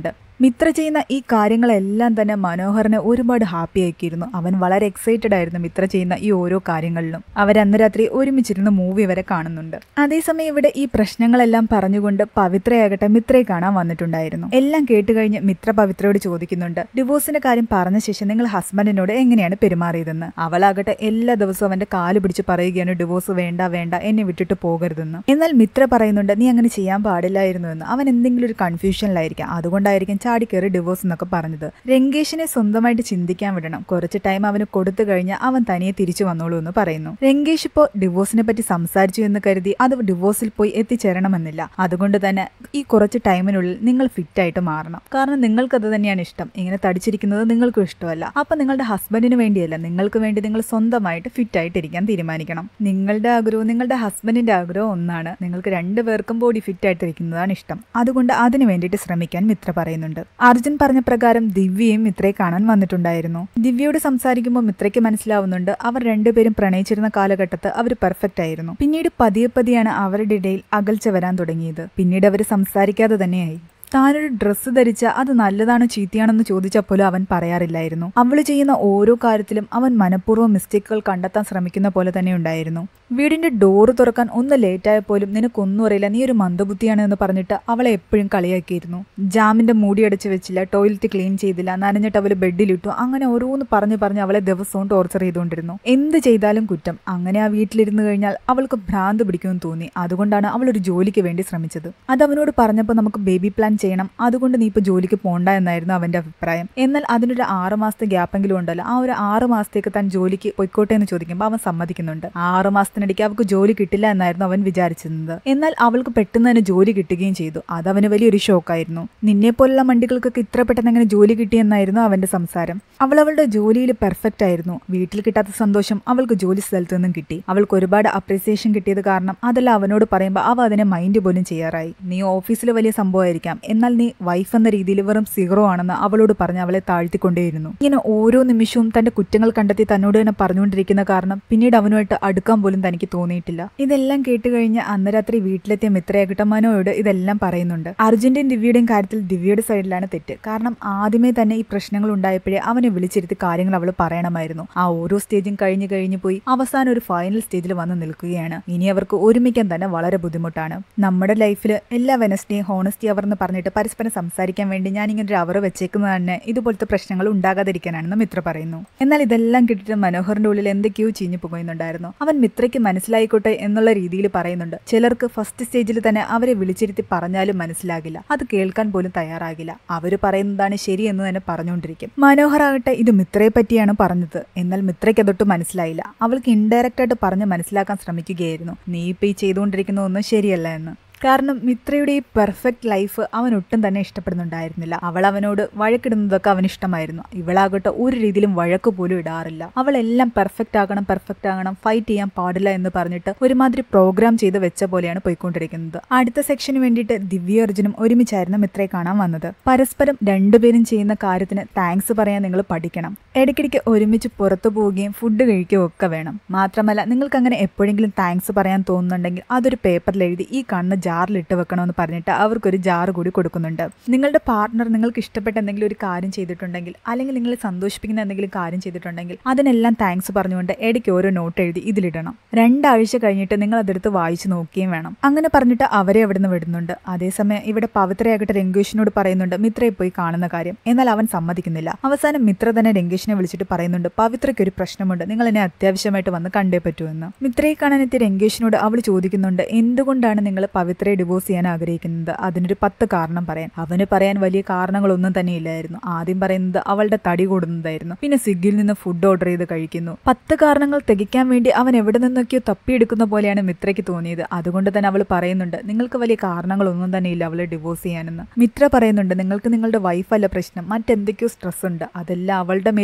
മിത്ര ചെയ്യുന്ന ഈ കാര്യങ്ങളെല്ലാം തന്നെ മനോഹറിനെ ഒരുപാട് ഹാപ്പി ആക്കിയിരുന്നു അവൻ വളരെ എക്സൈറ്റഡ് ആയിരുന്നു മിത്ര ചെയ്യുന്ന ഈ ഓരോ കാര്യങ്ങളിലും അവർ അന്ന് രാത്രി ഒരുമിച്ചിരുന്ന് മൂവി വരെ കാണുന്നുണ്ട് അതേസമയം ഇവിടെ ഈ പ്രശ്നങ്ങളെല്ലാം പറഞ്ഞുകൊണ്ട് പവിത്രയാകട്ടെ മിത്രയെ കാണാൻ വന്നിട്ടുണ്ടായിരുന്നു എല്ലാം കേട്ടുകഴിഞ്ഞ് മിത്ര പവിത്രയോട് ചോദിക്കുന്നുണ്ട് ഡിവോഴ്സിന്റെ കാര്യം പറഞ്ഞ ശേഷം നിങ്ങൾ ഹസ്ബൻഡിനോട് എങ്ങനെയാണ് പെരുമാറിയതെന്ന് അവളാകട്ടെ എല്ലാ ദിവസവും അവന്റെ കാല് പിടിച്ച് പറയുകയാണ് ഡിവോഴ്സ് വേണ്ട വേണ്ട എന്നെ വിട്ടിട്ട് പോകരുതെന്ന് എന്നാൽ മിത്ര പറയുന്നുണ്ട് നീ അങ്ങനെ ചെയ്യാൻ പാടില്ലായിരുന്നു എന്ന് അവൻ എന്തെങ്കിലും ഒരു കൺഫ്യൂഷനിലായിരിക്കാം അതുകൊണ്ടായിരിക്കും ചാടി കയറി ഡിവോഴ്സ് എന്നൊക്കെ പറഞ്ഞത് രംഗേഷിനെ സ്വന്തമായിട്ട് ചിന്തിക്കാൻ വിടണം കുറച്ച് ടൈം അവന് കൊടുത്തു കഴിഞ്ഞാൽ അവൻ തനിയെ തിരിച്ചു വന്നോളൂ എന്ന് പറയുന്നു രംഗേഷ് ഇപ്പോൾ ഡിവോഴ്സിനെ പറ്റി സംസാരിച്ചു എന്ന് കരുതി അത് ഡിവോഴ്സിൽ പോയി എത്തിച്ചേരണമെന്നില്ല അതുകൊണ്ട് തന്നെ ഈ കുറച്ച് ടൈമിനുള്ളിൽ നിങ്ങൾ ഫിറ്റ് ആയിട്ട് മാറണം കാരണം നിങ്ങൾക്കത് തന്നെയാണ് ഇഷ്ടം ഇങ്ങനെ തടിച്ചിരിക്കുന്നത് നിങ്ങൾക്കും ഇഷ്ടമല്ല അപ്പൊ നിങ്ങളുടെ ഹസ്ബൻഡിന് വേണ്ടിയല്ല നിങ്ങൾക്ക് വേണ്ടി നിങ്ങൾ സ്വന്തമായിട്ട് ഫിറ്റ് ആയിട്ടിരിക്കാൻ തീരുമാനിക്കണം നിങ്ങളുടെ ആഗ്രഹവും നിങ്ങളുടെ ഹസ്ബൻഡിന്റെ ആഗ്രഹവും ഒന്നാണ് നിങ്ങൾക്ക് രണ്ടുപേർക്കും ബോഡി ഫിറ്റ് ആയിട്ടിരിക്കുന്നതാണ് ഇഷ്ടം അതുകൊണ്ട് അതിനു വേണ്ടിയിട്ട് ശ്രമിക്കാൻ മിത്ര പറയുന്നുണ്ട് അർജുൻ പറഞ്ഞ പ്രകാരം ദിവ്യയും മിത്രയെ കാണാൻ വന്നിട്ടുണ്ടായിരുന്നു ദിവ്യയോട് സംസാരിക്കുമ്പോൾ മിത്രയ്ക്ക് മനസ്സിലാവുന്നുണ്ട് അവർ രണ്ടുപേരും പ്രണയിച്ചിരുന്ന കാലഘട്ടത്ത് അവർ പെർഫെക്റ്റ് ആയിരുന്നു പിന്നീട് പതിയെ പതിയാണ് അവരുടെ ഇടയിൽ അകൽച്ച വരാൻ തുടങ്ങിയത് പിന്നീട് അവർ സംസാരിക്കാതെ തന്നെയായി താനൊരു ഡ്രസ്സ് ധരിച്ച അത് നല്ലതാണോ ചീത്തയാണെന്ന് ചോദിച്ചപ്പോലും അവൻ പറയാറില്ലായിരുന്നു അവൾ ചെയ്യുന്ന ഓരോ കാര്യത്തിലും അവൻ മനഃപൂർവ്വം മിസ്റ്റേക്കുകൾ കണ്ടെത്താൻ ശ്രമിക്കുന്ന പോലെ തന്നെ ഉണ്ടായിരുന്നു വീടിന്റെ ഡോറ് തുറക്കാൻ ഒന്ന് ലേറ്റായ പോലും നിനക്കൊന്നും അറിയില്ല നീ ഒരു മന്ദബുദ്ധിയാണ് എന്ന് പറഞ്ഞിട്ട് അവളെ എപ്പോഴും കളിയാക്കിയിരുന്നു ജാമിന്റെ മൂടി അടച്ചു വെച്ചില്ല ടോയ്ലറ്റ് ക്ലീൻ ചെയ്തില്ല നനഞ്ഞിട്ട് അവൾ ബെഡിലിട്ടു അങ്ങനെ ഓരോന്ന് പറഞ്ഞു പറഞ്ഞ് അവളെ ദിവസവും ടോർച്ചർ ചെയ്തുകൊണ്ടിരുന്നു എന്ത് ചെയ്താലും കുറ്റം അങ്ങനെ ആ വീട്ടിലിരുന്ന് കഴിഞ്ഞാൽ അവൾക്ക് ഭ്രാന്ത് പിടിക്കുമെന്ന് തോന്നി അതുകൊണ്ടാണ് അവൾ ഒരു ജോലിക്ക് വേണ്ടി ശ്രമിച്ചത് അത് അവനോട് പറഞ്ഞപ്പോൾ നമുക്ക് ബേബി പ്ലാൻ ചെയ്യണം അതുകൊണ്ട് നീ ഇപ്പോൾ ജോലിക്ക് പോണ്ട എന്നായിരുന്നു അവന്റെ അഭിപ്രായം എന്നാൽ അതിനൊരു ആറ് മാസത്തെ ഗ്യാപ്പെങ്കിലും ഉണ്ടല്ലോ ആ ഒരു ആറ് മാസത്തേക്ക് താൻ ജോലിക്ക് പൊയ്ക്കോട്ടെ എന്ന് ചോദിക്കുമ്പോൾ അവൻ സമ്മതിക്കുന്നുണ്ട് ആറ് മാസത്തിനിടയ്ക്ക് അവൾക്ക് ജോലി കിട്ടില്ല എന്നായിരുന്നു അവൻ വിചാരിച്ചിരുന്നത് എന്നാൽ അവൾക്ക് പെട്ടെന്ന് തന്നെ ജോലി കിട്ടുകയും ചെയ്തു അത് അവന് വലിയൊരു ഷോക്കായിരുന്നു നിന്നെ പോലുള്ള മണ്ടികൾക്കൊക്കെ ഇത്ര പെട്ടെന്ന് എങ്ങനെ ജോലി കിട്ടിയെന്നായിരുന്നു അവന്റെ സംസാരം അവൾ അവളുടെ ജോലിയിൽ പെർഫെക്റ്റ് ആയിരുന്നു വീട്ടിൽ കിട്ടാത്ത സന്തോഷം അവൾക്ക് ജോലി സ്ഥലത്ത് നിന്നും കിട്ടി അവൾക്ക് ഒരുപാട് അപ്രീസിയേഷൻ കിട്ടിയത് കാരണം അതെല്ലാം അവനോട് പറയുമ്പോൾ അവ അതിനെ മൈൻഡ് പോലും ചെയ്യാറായി നീ ഓഫീസിൽ വലിയ സംഭവമായിരിക്കാം എന്നാൽ നീ വൈഫ് എന്ന രീതിയിൽ വെറും സീറോ ആണെന്ന് അവളോട് പറഞ്ഞ് അവളെ താഴ്ത്തിക്കൊണ്ടേയിരുന്നു ഇങ്ങനെ ഓരോ നിമിഷവും തന്റെ കുറ്റങ്ങൾ കണ്ടെത്തി തന്നോട് തന്നെ പറഞ്ഞുകൊണ്ടിരിക്കുന്ന കാരണം പിന്നീട് അവനുമായിട്ട് അടുക്കാൻ പോലും തനിക്ക് തോന്നിയിട്ടില്ല ഇതെല്ലാം കേട്ടുകഴിഞ്ഞ് അന്ന് രാത്രി വീട്ടിലെത്തിയ മിത്രയാകട്ടെ മനോയോട് ഇതെല്ലാം പറയുന്നുണ്ട് അർജുന്റെയും ദിവ്യയുടെയും കാര്യത്തിൽ ദിവ്യയുടെ സൈഡിലാണ് തെറ്റ് കാരണം ആദ്യമേ തന്നെ ഈ പ്രശ്നങ്ങൾ ഉണ്ടായപ്പോഴേ അവനെ വിളിച്ചിരുത്തി കാര്യങ്ങൾ അവൾ പറയണമായിരുന്നു ആ ഓരോ സ്റ്റേജും കഴിഞ്ഞു കഴിഞ്ഞു പോയി അവസാനം ഒരു ഫൈനൽ സ്റ്റേജിൽ വന്ന് നിൽക്കുകയാണ് ഇനി അവർക്ക് ഒരുമിക്കാൻ തന്നെ വളരെ ബുദ്ധിമുട്ടാണ് നമ്മുടെ ലൈഫിൽ എല്ലാ വെനസ്ഡേയും ഹോണസ്റ്റി അവർ എന്ന് പറഞ്ഞിട്ട് പരസ്പരം സംസാരിക്കാൻ വേണ്ടി ഞാൻ ഇങ്ങനെ ഒരു അവർ വെച്ചേക്കുന്നത് തന്നെ ഇതുപോലത്തെ പ്രശ്നങ്ങൾ ഉണ്ടാകാതിരിക്കാനാണെന്ന് മിത്ര പറയുന്നു എന്നാൽ ഇതെല്ലാം കിട്ടിയിട്ട് മനോഹറിന്റെ ഉള്ളിൽ എന്തൊക്കെയോ ചീഞ്ഞു പോകുന്നുണ്ടായിരുന്നു അവൻ മിത്രയ്ക്ക് മനസ്സിലായിക്കോട്ടെ എന്നുള്ള രീതിയിൽ പറയുന്നുണ്ട് ചിലർക്ക് ഫസ്റ്റ് സ്റ്റേജിൽ തന്നെ അവരെ വിളിച്ചിരുത്തി പറഞ്ഞാലും മനസ്സിലാകില്ല അത് കേൾക്കാൻ പോലും തയ്യാറാകില്ല അവർ പറയുന്നതാണ് ശരി എന്ന് തന്നെ പറഞ്ഞുകൊണ്ടിരിക്കും മനോഹർ ആകട്ടെ ഇത് മിത്രയെ പറ്റിയാണ് പറഞ്ഞത് എന്നാൽ മിത്രയ്ക്ക് അതൊട്ട് മനസ്സിലായില്ല അവൾക്ക് ഇൻഡയറക്റ്റ് ആയിട്ട് പറഞ്ഞ് മനസ്സിലാക്കാൻ ശ്രമിക്കുകയായിരുന്നു നീ ഇപ്പൊ ഈ ചെയ്തുകൊണ്ടിരിക്കുന്ന ഒന്നും ശരിയല്ല എന്ന് കാരണം മിത്രയുടെ ഈ പെർഫെക്റ്റ് ലൈഫ് അവൻ ഒട്ടും തന്നെ ഇഷ്ടപ്പെടുന്നുണ്ടായിരുന്നില്ല അവൾ അവനോട് വഴക്കിടുന്നതൊക്കെ അവന് ഇഷ്ടമായിരുന്നു ഇവളാകട്ടെ ഒരു രീതിയിലും വഴക്ക് പോലും ഇടാറില്ല അവളെല്ലാം പെർഫെക്റ്റ് ആകണം പെർഫെക്റ്റ് ആകണം ഫൈറ്റ് ചെയ്യാൻ പാടില്ല എന്ന് പറഞ്ഞിട്ട് ഒരുമാതിരി പ്രോഗ്രാം ചെയ്ത് വെച്ച പോലെയാണ് പോയിക്കൊണ്ടിരിക്കുന്നത് അടുത്ത സെക്ഷന് വേണ്ടിയിട്ട് ദിവ്യ അർജുനും ഒരുമിച്ചായിരുന്നു മിത്രയെ കാണാൻ വന്നത് പരസ്പരം രണ്ടുപേരും ചെയ്യുന്ന കാര്യത്തിന് താങ്ക്സ് പറയാൻ നിങ്ങൾ പഠിക്കണം ഇടയ്ക്കിടയ്ക്ക് ഒരുമിച്ച് പുറത്തു പോവുകയും ഫുഡ് കഴിക്കുകയും ഒക്കെ വേണം മാത്രമല്ല നിങ്ങൾക്ക് അങ്ങനെ എപ്പോഴെങ്കിലും താങ്ക്സ് പറയാൻ തോന്നുന്നുണ്ടെങ്കിൽ അതൊരു പേപ്പറിൽ എഴുതി ഈ കാണുന്ന ജാറിൽ ഇട്ട് വെക്കണമെന്ന് പറഞ്ഞിട്ട് അവർക്കൊരു ജാർ കൂടി കൊടുക്കുന്നുണ്ട് നിങ്ങളുടെ പാർട്ണർ നിങ്ങൾക്ക് ഇഷ്ടപ്പെട്ട എന്തെങ്കിലും ഒരു കാര്യം ചെയ്തിട്ടുണ്ടെങ്കിൽ അല്ലെങ്കിൽ നിങ്ങളെ സന്തോഷിപ്പിക്കുന്ന എന്തെങ്കിലും കാര്യം ചെയ്തിട്ടുണ്ടെങ്കിൽ അതിനെല്ലാം താങ്ക്സ് പറഞ്ഞുകൊണ്ട് ഇടയ്ക്ക് ഓരോ നോട്ട് എഴുതി ഇതിലിടണം രണ്ടാഴ്ച കഴിഞ്ഞിട്ട് നിങ്ങൾ അതെടുത്ത് വായിച്ചു നോക്കുകയും വേണം അങ്ങനെ പറഞ്ഞിട്ട് അവരെ അവിടുന്ന് വിടുന്നുണ്ട് അതേസമയം ഇവിടെ പവിത്രയാകട്ടെ രംഗേഷിനോട് പറയുന്നുണ്ട് മിത്രയെ പോയി കാണുന്ന കാര്യം എന്നാൽ അവൻ സമ്മതിക്കുന്നില്ല അവസാനം മിത്ര തന്നെ രംഗേഷിനെ വിളിച്ചിട്ട് പറയുന്നുണ്ട് പവിത്രയ്ക്ക് ഒരു പ്രശ്നമുണ്ട് നിങ്ങൾ എന്നെ അത്യാവശ്യമായിട്ട് വന്ന് കണ്ടേ പറ്റൂ എന്ന് മിത്രയെ കാണാനെത്തിയ രംഗേഷിനോട് അവൾ ചോദിക്കുന്നുണ്ട് എന്തുകൊണ്ടാണ് നിങ്ങൾ പവിത്രയെ ഡിവോഴ്സ് ചെയ്യാൻ ആഗ്രഹിക്കുന്നത് അതിനൊരു പത്ത് കാരണം പറയാൻ അവന് പറയാൻ വലിയ കാരണങ്ങളൊന്നും തന്നെ ഇല്ലായിരുന്നു ആദ്യം പറയുന്നത് അവളുടെ തടി കൂടുന്നതായിരുന്നു പിന്നെ സ്വിഗ്ഗിയിൽ നിന്ന് ഫുഡ് ഓർഡർ ചെയ്ത് കഴിക്കുന്നു പത്ത് കാരണങ്ങൾ തികയ്ക്കാൻ വേണ്ടി അവൻ എവിടെ നിന്നൊക്കെയോ തപ്പിയെടുക്കുന്ന പോലെയാണ് മിത്രയ്ക്ക് തോന്നിയത് അതുകൊണ്ട് തന്നെ അവൾ പറയുന്നുണ്ട് നിങ്ങൾക്ക് വലിയ കാരണങ്ങളൊന്നും തന്നെ ഇല്ല അവളെ ഡിവോഴ്സ് ചെയ്യാനെന്ന് മിത്ര പറയുന്നുണ്ട് നിങ്ങൾക്ക് നിങ്ങളുടെ വൈഫല്ല പ്രശ്നം മറ്റെന്തൊക്കെയോ സ്ട്രെസ് ഉണ്ട് അതെല്ലാം അവളുടെ മേൽ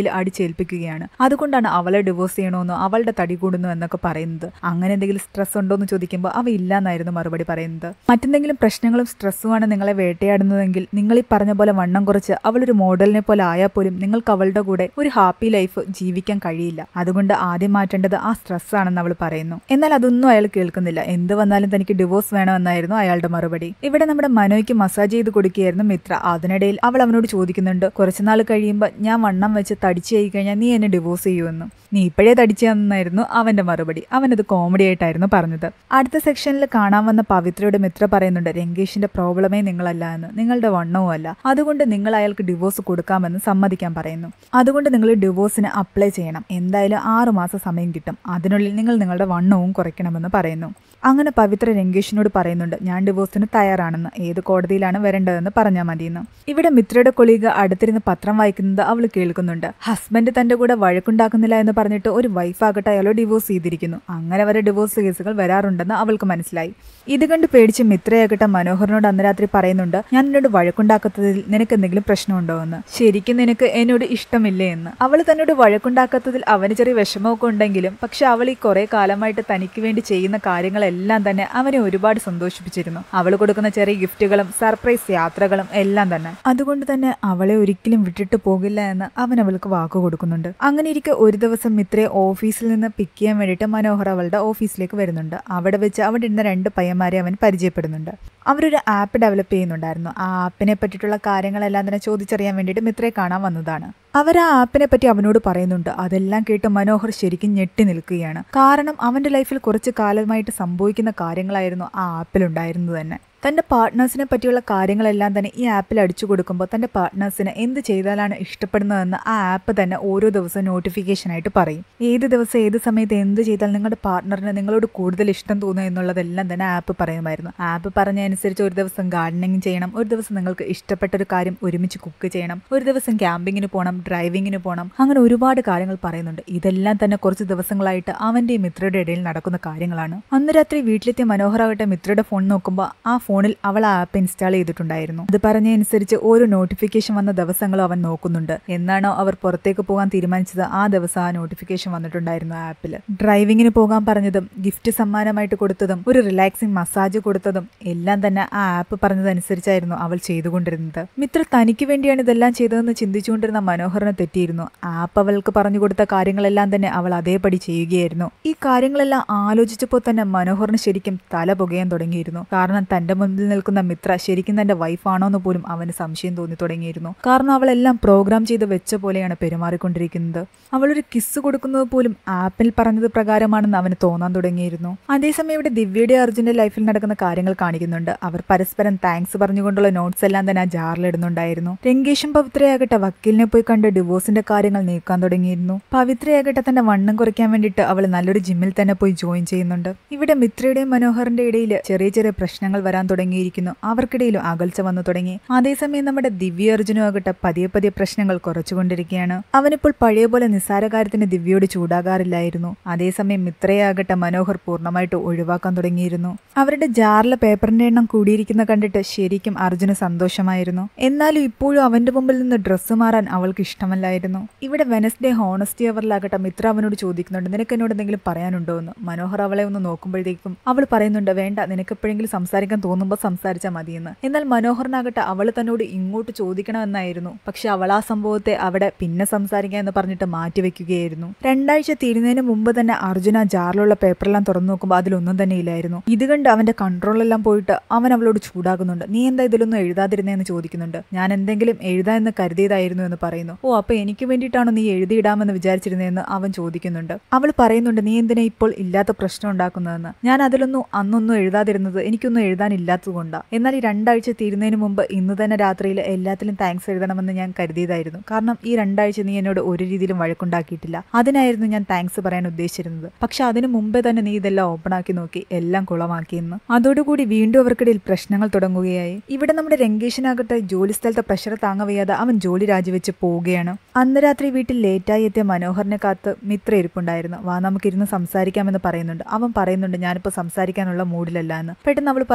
അടിച്ചേൽപ്പിക്കുകയാണ് അതുകൊണ്ടാണ് അവളെ ഡിവോഴ്സ് ചെയ്യണമെന്നോ അവളുടെ തടി കൂടുന്നു എന്നൊക്കെ പറയുന്നത് അങ്ങനെ എന്തെങ്കിലും സ്ട്രെസ് ഉണ്ടോ എന്ന് ചോദിക്കുമ്പോൾ അവ ഇല്ല എന്നായിരുന്നു മറുപടി പറയുന്നത് മറ്റെന്തെങ്കിലും പ്രശ്നങ്ങളും സ്ട്രെസ്സുമാണ് നിങ്ങളെ വേട്ടയാടുന്നതെങ്കിൽ നിങ്ങൾ ഈ പറഞ്ഞ പോലെ വണ്ണം കുറച്ച് അവളൊരു മോഡലിനെ പോലെ ആയാൽ പോലും നിങ്ങൾക്ക് അവളുടെ കൂടെ ഒരു ഹാപ്പി ലൈഫ് ജീവിക്കാൻ കഴിയില്ല അതുകൊണ്ട് ആദ്യം മാറ്റേണ്ടത് ആ സ്ട്രെസ് ആണെന്ന് അവൾ പറയുന്നു എന്നാൽ അതൊന്നും അയാൾ കേൾക്കുന്നില്ല എന്ത് വന്നാലും തനിക്ക് ഡിവോഴ്സ് വേണമെന്നായിരുന്നു അയാളുടെ മറുപടി ഇവിടെ നമ്മുടെ മനോയ്ക്ക് മസാജ് ചെയ്ത് കൊടുക്കുകയായിരുന്നു മിത്ര അതിനിടയിൽ അവൾ അവനോട് ചോദിക്കുന്നുണ്ട് കുറച്ചുനാൾ കഴിയുമ്പോൾ ഞാൻ വണ്ണം വെച്ച് തടിച്ചു കഴിഞ്ഞാൽ കഴിഞ്ഞാൽ നീ എന്നെ ഡിവോഴ്സ് ചെയ്യുമെന്ന് നീ ഇപ്പോഴേ തടിച്ചാന്നായിരുന്നു അവന്റെ മറുപടി അവനത് കോമഡി ആയിട്ടായിരുന്നു പറഞ്ഞത് അടുത്ത സെക്ഷനിൽ കാണാൻ വന്ന പവിത്രയുടെ മിത്ര പറയുന്നുണ്ട് രംഗേഷിന്റെ പ്രോബ്ലമേ നിങ്ങളല്ല എന്ന് നിങ്ങളുടെ വണ്ണവും അല്ല അതുകൊണ്ട് നിങ്ങൾ അയാൾക്ക് ഡിവോഴ്സ് കൊടുക്കാമെന്ന് സമ്മതിക്കാൻ പറയുന്നു അതുകൊണ്ട് നിങ്ങൾ ഡിവോഴ്സിന് അപ്ലൈ ചെയ്യണം എന്തായാലും ആറു മാസം സമയം കിട്ടും അതിനുള്ളിൽ നിങ്ങൾ നിങ്ങളുടെ വണ്ണവും കുറയ്ക്കണമെന്ന് പറയുന്നു അങ്ങനെ പവിത്ര രംഗേഷിനോട് പറയുന്നുണ്ട് ഞാൻ ഡിവോഴ്സിന് തയ്യാറാണെന്ന് ഏത് കോടതിയിലാണ് വരേണ്ടതെന്ന് പറഞ്ഞാൽ മതിയെന്ന് ഇവിടെ മിത്രയുടെ കൊളീഗ അടുത്തിരുന്ന് പത്രം വായിക്കുന്നത് അവൾ കേൾക്കുന്നുണ്ട് ഹസ്ബൻഡ് തന്റെ കൂടെ വഴക്കുണ്ടാക്കുന്നില്ല എന്ന് പറഞ്ഞിട്ട് ഒരു വൈഫാകട്ടെ അയാളോ ഡിവോഴ്സ് ചെയ്തിരിക്കുന്നു അങ്ങനെ വരെ ഡിവോഴ്സ് കേസുകൾ വരാറുണ്ടെന്ന് അവൾക്ക് മനസ്സിലായി ഇത് കണ്ട് പേടിച്ച് മിത്രയാകട്ടെ മനോഹറിനോട് അന്ന് രാത്രി പറയുന്നുണ്ട് ഞാൻ നിന്നോട് വഴക്കുണ്ടാക്കാത്തതിൽ നിനക്ക് എന്തെങ്കിലും പ്രശ്നമുണ്ടോ എന്ന് ശരിക്കും നിനക്ക് എന്നോട് ഇഷ്ടമില്ലേ എന്ന് അവൾ തന്നോട് വഴക്കുണ്ടാക്കാത്തതിൽ അവന് ചെറിയ വിഷമമൊക്കെ ഉണ്ടെങ്കിലും പക്ഷെ അവൾ ഈ കുറെ കാലമായിട്ട് തനിക്ക് വേണ്ടി ചെയ്യുന്ന കാര്യങ്ങളെല്ലാം തന്നെ അവനെ ഒരുപാട് സന്തോഷിപ്പിച്ചിരുന്നു അവൾ കൊടുക്കുന്ന ചെറിയ ഗിഫ്റ്റുകളും സർപ്രൈസ് യാത്രകളും എല്ലാം തന്നെ അതുകൊണ്ട് തന്നെ അവളെ ഒരിക്കലും വിട്ടിട്ട് പോകില്ല എന്ന് അവൻ അവൾക്ക് വാക്ക് കൊടുക്കുന്നുണ്ട് അങ്ങനെ ഇരിക്കെ ഒരു ദിവസം മിത്രയെ ഓഫീസിൽ നിന്ന് പിക്ക് ചെയ്യാൻ വേണ്ടിയിട്ട് മനോഹർ അവളുടെ ഓഫീസിലേക്ക് വരുന്നുണ്ട് അവിടെ വെച്ച് അവിടെ ഇരുന്ന രണ്ട് പയ്യന്മാരെ അവൻ പരിചയപ്പെടുന്നുണ്ട് അവരൊരു ആപ്പ് ഡെവലപ്പ് ചെയ്യുന്നുണ്ടായിരുന്നു ആ ആപ്പിനെ പറ്റിയിട്ടുള്ള കാര്യങ്ങളെല്ലാം തന്നെ ചോദിച്ചറിയാൻ വേണ്ടിയിട്ട് മിത്രയെ കാണാൻ വന്നതാണ് അവർ ആ ആപ്പിനെ പറ്റി അവനോട് പറയുന്നുണ്ട് അതെല്ലാം കേട്ട് മനോഹർ ശരിക്കും ഞെട്ടി നിൽക്കുകയാണ് കാരണം അവന്റെ ലൈഫിൽ കുറച്ച് കാലമായിട്ട് സംഭവിക്കുന്ന കാര്യങ്ങളായിരുന്നു ആ ആപ്പിലുണ്ടായിരുന്നത് തന്നെ തന്റെ പാർട്ട്നേഴ്സിനെ പറ്റിയുള്ള കാര്യങ്ങളെല്ലാം തന്നെ ഈ ആപ്പിൽ അടിച്ചു കൊടുക്കുമ്പോൾ തന്റെ പാർട്ട്നേഴ്സിന് എന്ത് ചെയ്താലാണ് ഇഷ്ടപ്പെടുന്നതെന്ന് ആ ആപ്പ് തന്നെ ഓരോ ദിവസവും നോട്ടിഫിക്കേഷൻ ആയിട്ട് പറയും ഏത് ദിവസം ഏത് സമയത്ത് എന്ത് ചെയ്താൽ നിങ്ങളുടെ പാർട്ട്ണറിന് നിങ്ങളോട് കൂടുതൽ ഇഷ്ടം തോന്നുന്നു എന്നുള്ളതെല്ലാം തന്നെ ആപ്പ് പറയുമായിരുന്നു ആപ്പ് പറഞ്ഞതനുസരിച്ച് ഒരു ദിവസം ഗാർഡനിങ് ചെയ്യണം ഒരു ദിവസം നിങ്ങൾക്ക് ഇഷ്ടപ്പെട്ട ഒരു കാര്യം ഒരുമിച്ച് കുക്ക് ചെയ്യണം ഒരു ദിവസം ക്യാമ്പിങ്ങിന് പോകണം ഡ്രൈവിങ്ങിന് പോകണം അങ്ങനെ ഒരുപാട് കാര്യങ്ങൾ പറയുന്നുണ്ട് ഇതെല്ലാം തന്നെ കുറച്ച് ദിവസങ്ങളായിട്ട് അവന്റെയും മിത്രയുടെ ഇടയിൽ നടക്കുന്ന കാര്യങ്ങളാണ് അന്ന് രാത്രി വീട്ടിലെത്തിയ മനോഹറാകട്ടെ മിത്രയുടെ ഫോൺ നോക്കുമ്പോൾ ആ ഫോണിൽ അവൾ ആ ആപ്പ് ഇൻസ്റ്റാൾ ചെയ്തിട്ടുണ്ടായിരുന്നു അത് പറഞ്ഞതനുസരിച്ച് ഓരോ നോട്ടിഫിക്കേഷൻ വന്ന ദിവസങ്ങളും അവൻ നോക്കുന്നുണ്ട് എന്നാണോ അവർ പുറത്തേക്ക് പോകാൻ തീരുമാനിച്ചത് ആ ദിവസം ആ നോട്ടിഫിക്കേഷൻ വന്നിട്ടുണ്ടായിരുന്നു ആ ആപ്പിൽ ഡ്രൈവിങ്ങിന് പോകാൻ പറഞ്ഞതും ഗിഫ്റ്റ് സമ്മാനമായിട്ട് കൊടുത്തതും ഒരു റിലാക്സിംഗ് മസാജ് കൊടുത്തതും എല്ലാം തന്നെ ആ ആപ്പ് പറഞ്ഞതനുസരിച്ചായിരുന്നു അവൾ ചെയ്തുകൊണ്ടിരുന്നത് മിത്ര തനിക്ക് വേണ്ടിയാണ് ഇതെല്ലാം ചെയ്തതെന്ന് ചിന്തിച്ചുകൊണ്ടിരുന്ന മനോഹറിനെ തെറ്റിയിരുന്നു ആപ്പ് അവൾക്ക് പറഞ്ഞു കൊടുത്ത കാര്യങ്ങളെല്ലാം തന്നെ അവൾ അതേപടി ചെയ്യുകയായിരുന്നു ഈ കാര്യങ്ങളെല്ലാം ആലോചിച്ചപ്പോൾ തന്നെ മനോഹറിന് ശരിക്കും തല പുകയാൻ തുടങ്ങിയിരുന്നു കാരണം തന്റെ മുന്നിൽ നിൽക്കുന്ന മിത്ര ശരിക്കും തന്റെ വൈഫാണോ എന്ന് പോലും അവന് സംശയം തോന്നി തുടങ്ങിയിരുന്നു കാരണം അവളെല്ലാം പ്രോഗ്രാം ചെയ്ത് വെച്ച പോലെയാണ് പെരുമാറിക്കൊണ്ടിരിക്കുന്നത് അവളൊരു കിസ് കൊടുക്കുന്നത് പോലും ആപ്പിൽ പറഞ്ഞത് പ്രകാരമാണെന്ന് അവന് തോന്നാൻ തുടങ്ങിയിരുന്നു അതേസമയം ഇവിടെ ദിവ്യയുടെ അർജുന്റെ ലൈഫിൽ നടക്കുന്ന കാര്യങ്ങൾ കാണിക്കുന്നുണ്ട് അവർ പരസ്പരം താങ്ക്സ് പറഞ്ഞുകൊണ്ടുള്ള നോട്ട്സ് എല്ലാം തന്നെ ആ ജാറിലിടുന്നുണ്ടായിരുന്നു രംഗേഷും പവിത്രയാകട്ടെ വക്കീലിനെ പോയി കണ്ട് ഡിവോഴ്സിന്റെ കാര്യങ്ങൾ നീക്കാൻ തുടങ്ങിയിരുന്നു പവിത്രയാകട്ടെ തന്റെ വണ്ണം കുറയ്ക്കാൻ വേണ്ടിയിട്ട് അവൾ നല്ലൊരു ജിമ്മിൽ തന്നെ പോയി ജോയിൻ ചെയ്യുന്നുണ്ട് ഇവിടെ മിത്രയുടെയും മനോഹറിന്റെ ഇടയിൽ ചെറിയ ചെറിയ പ്രശ്നങ്ങൾ വരാൻ തുടങ്ങിയിരിക്കുന്നു അവർക്കിടയിലും അകൽച്ച വന്നു തുടങ്ങി അതേസമയം നമ്മുടെ ദിവ്യ അർജുനും ആകട്ടെ പതിയെ പതിയെ പ്രശ്നങ്ങൾ കുറച്ചുകൊണ്ടിരിക്കുകയാണ് അവനിപ്പോൾ പഴയ പോലെ നിസ്സാര കാര്യത്തിന് ദിവ്യയോട് ചൂടാകാറില്ലായിരുന്നു അതേസമയം മിത്രയാകട്ടെ മനോഹർ പൂർണ്ണമായിട്ട് ഒഴിവാക്കാൻ തുടങ്ങിയിരുന്നു അവരുടെ ജാറിലെ പേപ്പറിന്റെ എണ്ണം കൂടിയിരിക്കുന്ന കണ്ടിട്ട് ശരിക്കും അർജുന് സന്തോഷമായിരുന്നു എന്നാലും ഇപ്പോഴും അവന്റെ മുമ്പിൽ നിന്ന് ഡ്രസ്സ് മാറാൻ അവൾക്ക് ഇഷ്ടമല്ലായിരുന്നു ഇവിടെ വെനസ്ഡേ ഹോണസ്റ്റി അവറിലാകട്ടെ മിത്ര അവനോട് ചോദിക്കുന്നുണ്ട് നിനക്ക് എന്നോട് എന്തെങ്കിലും പറയാനുണ്ടോ എന്ന് മനോഹർ അവളെ ഒന്ന് നോക്കുമ്പോഴത്തേക്കും അവൾ പറയുന്നുണ്ട് വേണ്ട നിനക്ക് എപ്പോഴെങ്കിലും സംസാരിക്കാൻ തോന്നുമ്പോൾ സംസാരിച്ചാൽ മതിയെന്ന് എന്നാൽ മനോഹറിനാകട്ടെ അവൾ തന്നോട് ഇങ്ങോട്ട് ചോദിക്കണമെന്നായിരുന്നു പക്ഷെ അവൾ ആ സംഭവത്തെ അവിടെ പിന്നെ സംസാരിക്കാം എന്ന് പറഞ്ഞിട്ട് മാറ്റിവെക്കുകയായിരുന്നു രണ്ടാഴ്ച തീരുന്നതിന് മുമ്പ് തന്നെ അർജുന ജാറിലുള്ള പേപ്പറെല്ലാം തുറന്നു നോക്കുമ്പോൾ അതിലൊന്നും തന്നെ ഇല്ലായിരുന്നു ഇത് കണ്ട് അവന്റെ കൺട്രോളെല്ലാം പോയിട്ട് അവൻ അവളോട് ചൂടാകുന്നുണ്ട് നീ എന്താ ഇതിലൊന്നും എഴുതാതിരുന്നേന്ന് ചോദിക്കുന്നുണ്ട് ഞാൻ എന്തെങ്കിലും എഴുതാ എന്ന് കരുതിയതായിരുന്നു എന്ന് പറയുന്നു ഓ അപ്പൊ എനിക്ക് വേണ്ടിയിട്ടാണോ നീ എഴുതിയിടാമെന്ന് വിചാരിച്ചിരുന്നതെന്ന് അവൻ ചോദിക്കുന്നുണ്ട് അവൾ പറയുന്നുണ്ട് നീ എന്തിനാ ഇപ്പോൾ ഇല്ലാത്ത പ്രശ്നം ഉണ്ടാക്കുന്നതെന്ന് ഞാൻ അതിലൊന്നും അന്നൊന്നും എഴുതാതിരുന്നത് എനിക്കൊന്നും എഴുതാനില്ലാത്തതുകൊണ്ടാണ് എന്നാൽ ഈ രണ്ടാഴ്ച തീരുന്നതിന് മുമ്പ് ഇന്ന് തന്നെ രാത്രിയിൽ എല്ലാത്തിലും താങ്ക്സ് എഴുതണമെന്ന് ഞാൻ കരുതിയതായിരുന്നു കാരണം ഈ രണ്ടാഴ്ച നീ എന്നോട് ഒരു രീതിയിലും വഴക്കുണ്ടാക്കിയിട്ടില്ല അതിനായിരുന്നു ഞാൻ താങ്ക്സ് പറയാൻ ഉദ്ദേശിച്ചിരുന്നത് പക്ഷെ അതിനു മുമ്പേ തന്നെ നീ ഇതെല്ലാം ഓപ്പൺ ആക്കി നോക്കി എല്ലാം കുളമാക്കിയെന്ന് അതോടുകൂടി വീണ്ടും അവർക്കിടയിൽ പ്രശ്നങ്ങൾ തുടങ്ങുകയായി ഇവിടെ നമ്മുടെ രംഗേഷിനാകട്ടെ ജോലി സ്ഥലത്തെ പ്രഷർ താങ്ങവയ്യാതെ അവൻ ജോലി രാജിവെച്ച് പോവുകയാണ് അന്ന് രാത്രി വീട്ടിൽ ലേറ്റായി എത്തിയ മനോഹറിനെ കാത്ത് മിത്ര ഇരിപ്പുണ്ടായിരുന്നു വാ നമുക്കിരുന്ന് സംസാരിക്കാമെന്ന് പറയുന്നുണ്ട് അവൻ പറയുന്നുണ്ട് ഞാനിപ്പോൾ സംസാരിക്കാനുള്ള മൂഡിലല്ല എന്ന് പെട്ടെന്ന് അവൾ പറയുന്നുണ്ട്